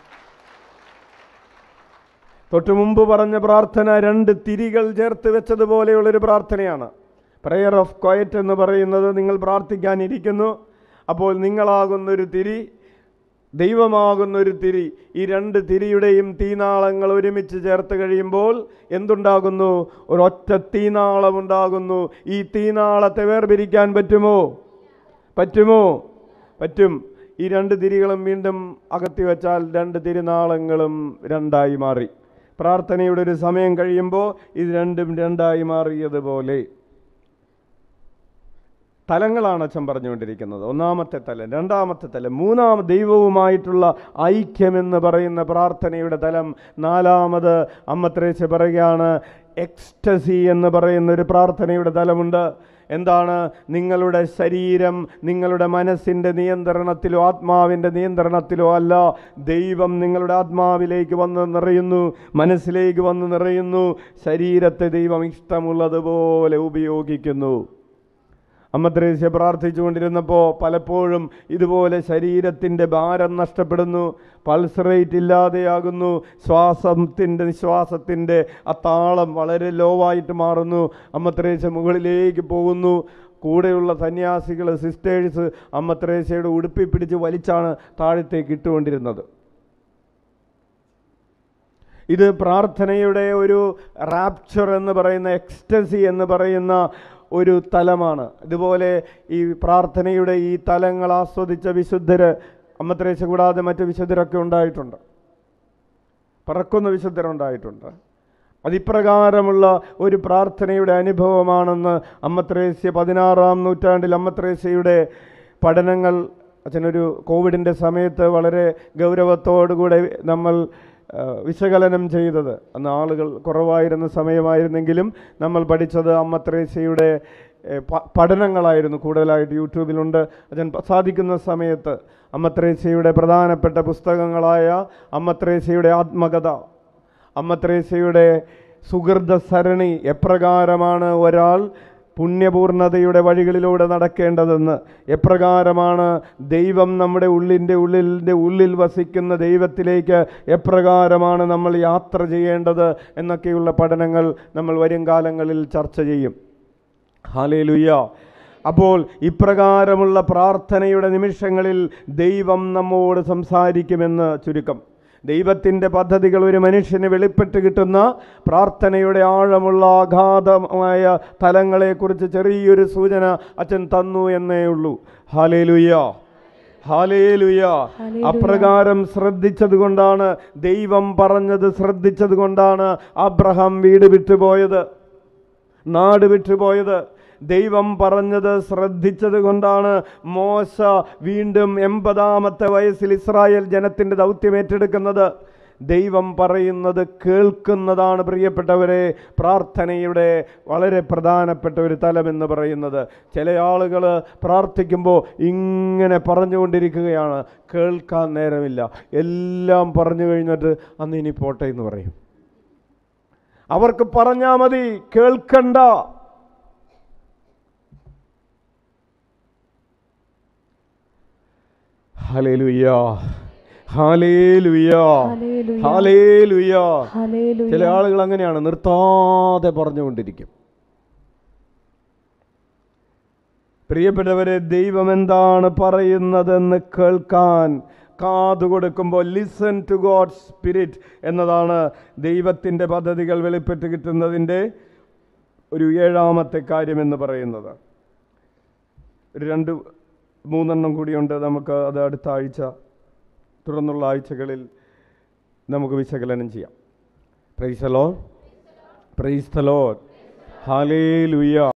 തൊട്ടു മുമ്പ് പറഞ്ഞ പ്രാർത്ഥന രണ്ട് തിരികൾ ചേർത്ത് വെച്ചതുപോലെയുള്ളൊരു പ്രാർത്ഥനയാണ് പ്രെയർ ഓഫ് ക്വയറ്റ് എന്ന് പറയുന്നത് നിങ്ങൾ പ്രാർത്ഥിക്കാനിരിക്കുന്നു അപ്പോൾ നിങ്ങളാകുന്നൊരു തിരി ദൈവമാകുന്നൊരു തിരി ഈ രണ്ട് തിരിയുടെയും തീനാളങ്ങൾ ഒരുമിച്ച് ചേർത്ത് കഴിയുമ്പോൾ എന്തുണ്ടാകുന്നു ഒരൊറ്റ തീനാളം ഉണ്ടാകുന്നു ഈ തീനാളത്തെ വേർപിരിക്കാൻ പറ്റുമോ പറ്റുമോ പറ്റും ഈ രണ്ട് തിരികളും വീണ്ടും അകത്തി വെച്ചാൽ രണ്ട് തിരുനാളങ്ങളും രണ്ടായി മാറി പ്രാർത്ഥനയുടെ ഒരു സമയം കഴിയുമ്പോൾ ഇത് രണ്ടും രണ്ടായി മാറിയതുപോലെ തലങ്ങളാണ് അച്ഛൻ പറഞ്ഞുകൊണ്ടിരിക്കുന്നത് ഒന്നാമത്തെ തലം രണ്ടാമത്തെ തലം മൂന്നാമത് ദൈവവുമായിട്ടുള്ള ഐക്യമെന്ന് പറയുന്ന പ്രാർത്ഥനയുടെ തലം നാലാമത് അമ്മത്രേശ പറയുകയാണ് എക്സ്റ്റസി എന്ന് പറയുന്ന ഒരു പ്രാർത്ഥനയുടെ തലമുണ്ട് എന്താണ് നിങ്ങളുടെ ശരീരം നിങ്ങളുടെ മനസ്സിൻ്റെ നിയന്ത്രണത്തിലോ ആത്മാവിൻ്റെ നിയന്ത്രണത്തിലോ അല്ല ദൈവം നിങ്ങളുടെ ആത്മാവിലേക്ക് വന്ന് നിറയുന്നു മനസ്സിലേക്ക് വന്ന് നിറയുന്നു ശരീരത്തെ ദൈവം ഇഷ്ടമുള്ളതുപോലെ ഉപയോഗിക്കുന്നു അമ്മ ത്രേസ്യ പ്രാർത്ഥിച്ചുകൊണ്ടിരുന്നപ്പോൾ പലപ്പോഴും ഇതുപോലെ ശരീരത്തിൻ്റെ ഭാരം നഷ്ടപ്പെടുന്നു പൾസ് റേറ്റ് ഇല്ലാതെയാകുന്നു ശ്വാസത്തിൻ്റെ നിശ്വാസത്തിൻ്റെ ആ താളം വളരെ ലോ ആയിട്ട് മാറുന്നു അമ്മ ത്രേസ്യ മുകളിലേക്ക് പോകുന്നു കൂടെയുള്ള സന്യാസികൾ സിസ്റ്റേഴ്സ് അമ്മ ത്രേസ്യയുടെ ഉടുപ്പി പിടിച്ച് വലിച്ചാണ് താഴത്തേക്ക് ഇട്ടുകൊണ്ടിരുന്നത് ഇത് പ്രാർത്ഥനയുടെ ഒരു റാപ്ചർ എന്ന് പറയുന്ന എക്സ്റ്റസി എന്ന് പറയുന്ന ഒരു തലമാണ് ഇതുപോലെ ഈ പ്രാർത്ഥനയുടെ ഈ തലങ്ങൾ ആസ്വദിച്ച വിശുദ്ധര് അമ്മത്രേശ കൂടാതെ മറ്റ് വിശുദ്ധരൊക്കെ ഉണ്ടായിട്ടുണ്ട് പറക്കുന്ന വിശുദ്ധരുണ്ടായിട്ടുണ്ട് അതിപ്രകാരമുള്ള ഒരു പ്രാർത്ഥനയുടെ അനുഭവമാണെന്ന് അമ്മത്രേസ്യ പതിനാറാം നൂറ്റാണ്ടിൽ അമ്മത്രേസ്യയുടെ പഠനങ്ങൾ അച്ഛനൊരു കോവിഡിൻ്റെ സമയത്ത് വളരെ ഗൗരവത്തോടുകൂടെ നമ്മൾ ആ, വിശകലനം ചെയ്തത് അന്ന് ആളുകൾ കുറവായിരുന്ന സമയമായിരുന്നെങ്കിലും നമ്മൾ പഠിച്ചത് അമ്മ ത്രേസ്യയുടെ ഏ, പ- പഠനങ്ങളായിരുന്നു കൂടുതലായിട്ട് യൂട്യൂബിലുണ്ട് അച്ഛൻ പ- സാധിക്കുന്ന സമയത്ത് അമ്മ ത്രേസ്യയുടെ പ്രധാനപ്പെട്ട പുസ്തകങ്ങളായ അമ്മ ത്രേസ്യയുടെ ആത്മകഥ അമ്മ ത്രേസ്യയുടെ സുഹൃത സരണി എപ്രകാരമാണ് ഒരാൾ പുണ്യപൂർണതയുടെ വഴികളിലൂടെ നടക്കേണ്ടതെന്ന് എപ്രകാരമാണ് ദൈവം നമ്മുടെ ഉള്ളിൻ്റെ ഉള്ളിൻ്റെ ഉള്ളിൽ വസിക്കുന്ന ദൈവത്തിലേക്ക് എപ്രകാരമാണ് നമ്മൾ യാത്ര ചെയ്യേണ്ടത് എന്നൊക്കെയുള്ള പഠനങ്ങൾ നമ്മൾ വരും കാലങ്ങളിൽ ചർച്ച ചെയ്യും ഹാലേലുയ്യ അപ്പോൾ ഇപ്രകാരമുള്ള പ്രാർത്ഥനയുടെ നിമിഷങ്ങളിൽ ദൈവം നമ്മോട് സംസാരിക്കുമെന്ന് ചുരുക്കം ദൈവത്തിൻ്റെ പദ്ധതികൾ ഒരു മനുഷ്യന് വെളിപ്പെട്ട് കിട്ടുന്ന പ്രാർത്ഥനയുടെ ആഴമുള്ള അഗാധമായ തലങ്ങളെക്കുറിച്ച് ചെറിയൊരു സൂചന അച്ഛൻ തന്നു എന്നേ ഉള്ളൂ ഹാലേലുയ്യ ഹാലേലുയ ഹല്ലേലൂയ. അപ്രകാരം ശ്രദ്ധിച്ചത് കൊണ്ടാണ് ദൈവം പറഞ്ഞത് ശ്രദ്ധിച്ചത് കൊണ്ടാണ് അബ്രഹാം വീട് വിട്ടുപോയത് നാട് വിട്ടുപോയത് ദൈവം പറഞ്ഞത് ശ്രദ്ധിച്ചത് കൊണ്ടാണ് മോശ വീണ്ടും എൺപതാമത്തെ വയസ്സിൽ ഇസ്രായേൽ ജനത്തിൻ്റെ ദൗത്യം ഏറ്റെടുക്കുന്നത് ദൈവം പറയുന്നത് കേൾക്കുന്നതാണ് പ്രിയപ്പെട്ടവരെ പ്രാർത്ഥനയുടെ വളരെ പ്രധാനപ്പെട്ട ഒരു തലമെന്ന് പറയുന്നത് ചില ആളുകൾ പ്രാർത്ഥിക്കുമ്പോൾ ഇങ്ങനെ പറഞ്ഞുകൊണ്ടിരിക്കുകയാണ് കേൾക്കാൻ നേരമില്ല എല്ലാം പറഞ്ഞു കഴിഞ്ഞിട്ട് അന്ന് ഇനി പോട്ടെ എന്ന് പറയും അവർക്ക് പറഞ്ഞാൽ മതി കേൾക്കണ്ട hallelujah hallelujah hallelujah. Hallelujah hallelujah. ചില ആളുകൾ അങ്ങനെയാണ് നിർത്താതെ പറഞ്ഞുകൊണ്ടിരിക്കും പ്രിയപ്പെട്ടവരെ ദൈവം എന്താണ് പറയുന്നതെന്ന് കേൾക്കാൻ കാതു കൊടുക്കുമ്പോൾ ലിസൺ ടു ഗോഡ് സ്പിരിറ്റ് എന്നതാണ് ദൈവത്തിൻ്റെ പദ്ധതികൾ വെളിപ്പെട്ട് കിട്ടുന്നതിൻ്റെ ഒരു ഏഴാമത്തെ കാര്യമെന്ന് പറയുന്നത് ഒരു രണ്ട് മൂന്നെണ്ണം കൂടിയുണ്ട് നമുക്ക് അത് അടുത്ത ആഴ്ച തുടർന്നുള്ള ആഴ്ചകളിൽ നമുക്ക് വിശകലനം ചെയ്യാം പ്രൈസലോ പ്രൈസ്തലോ ഹാലേ ലുയ്യ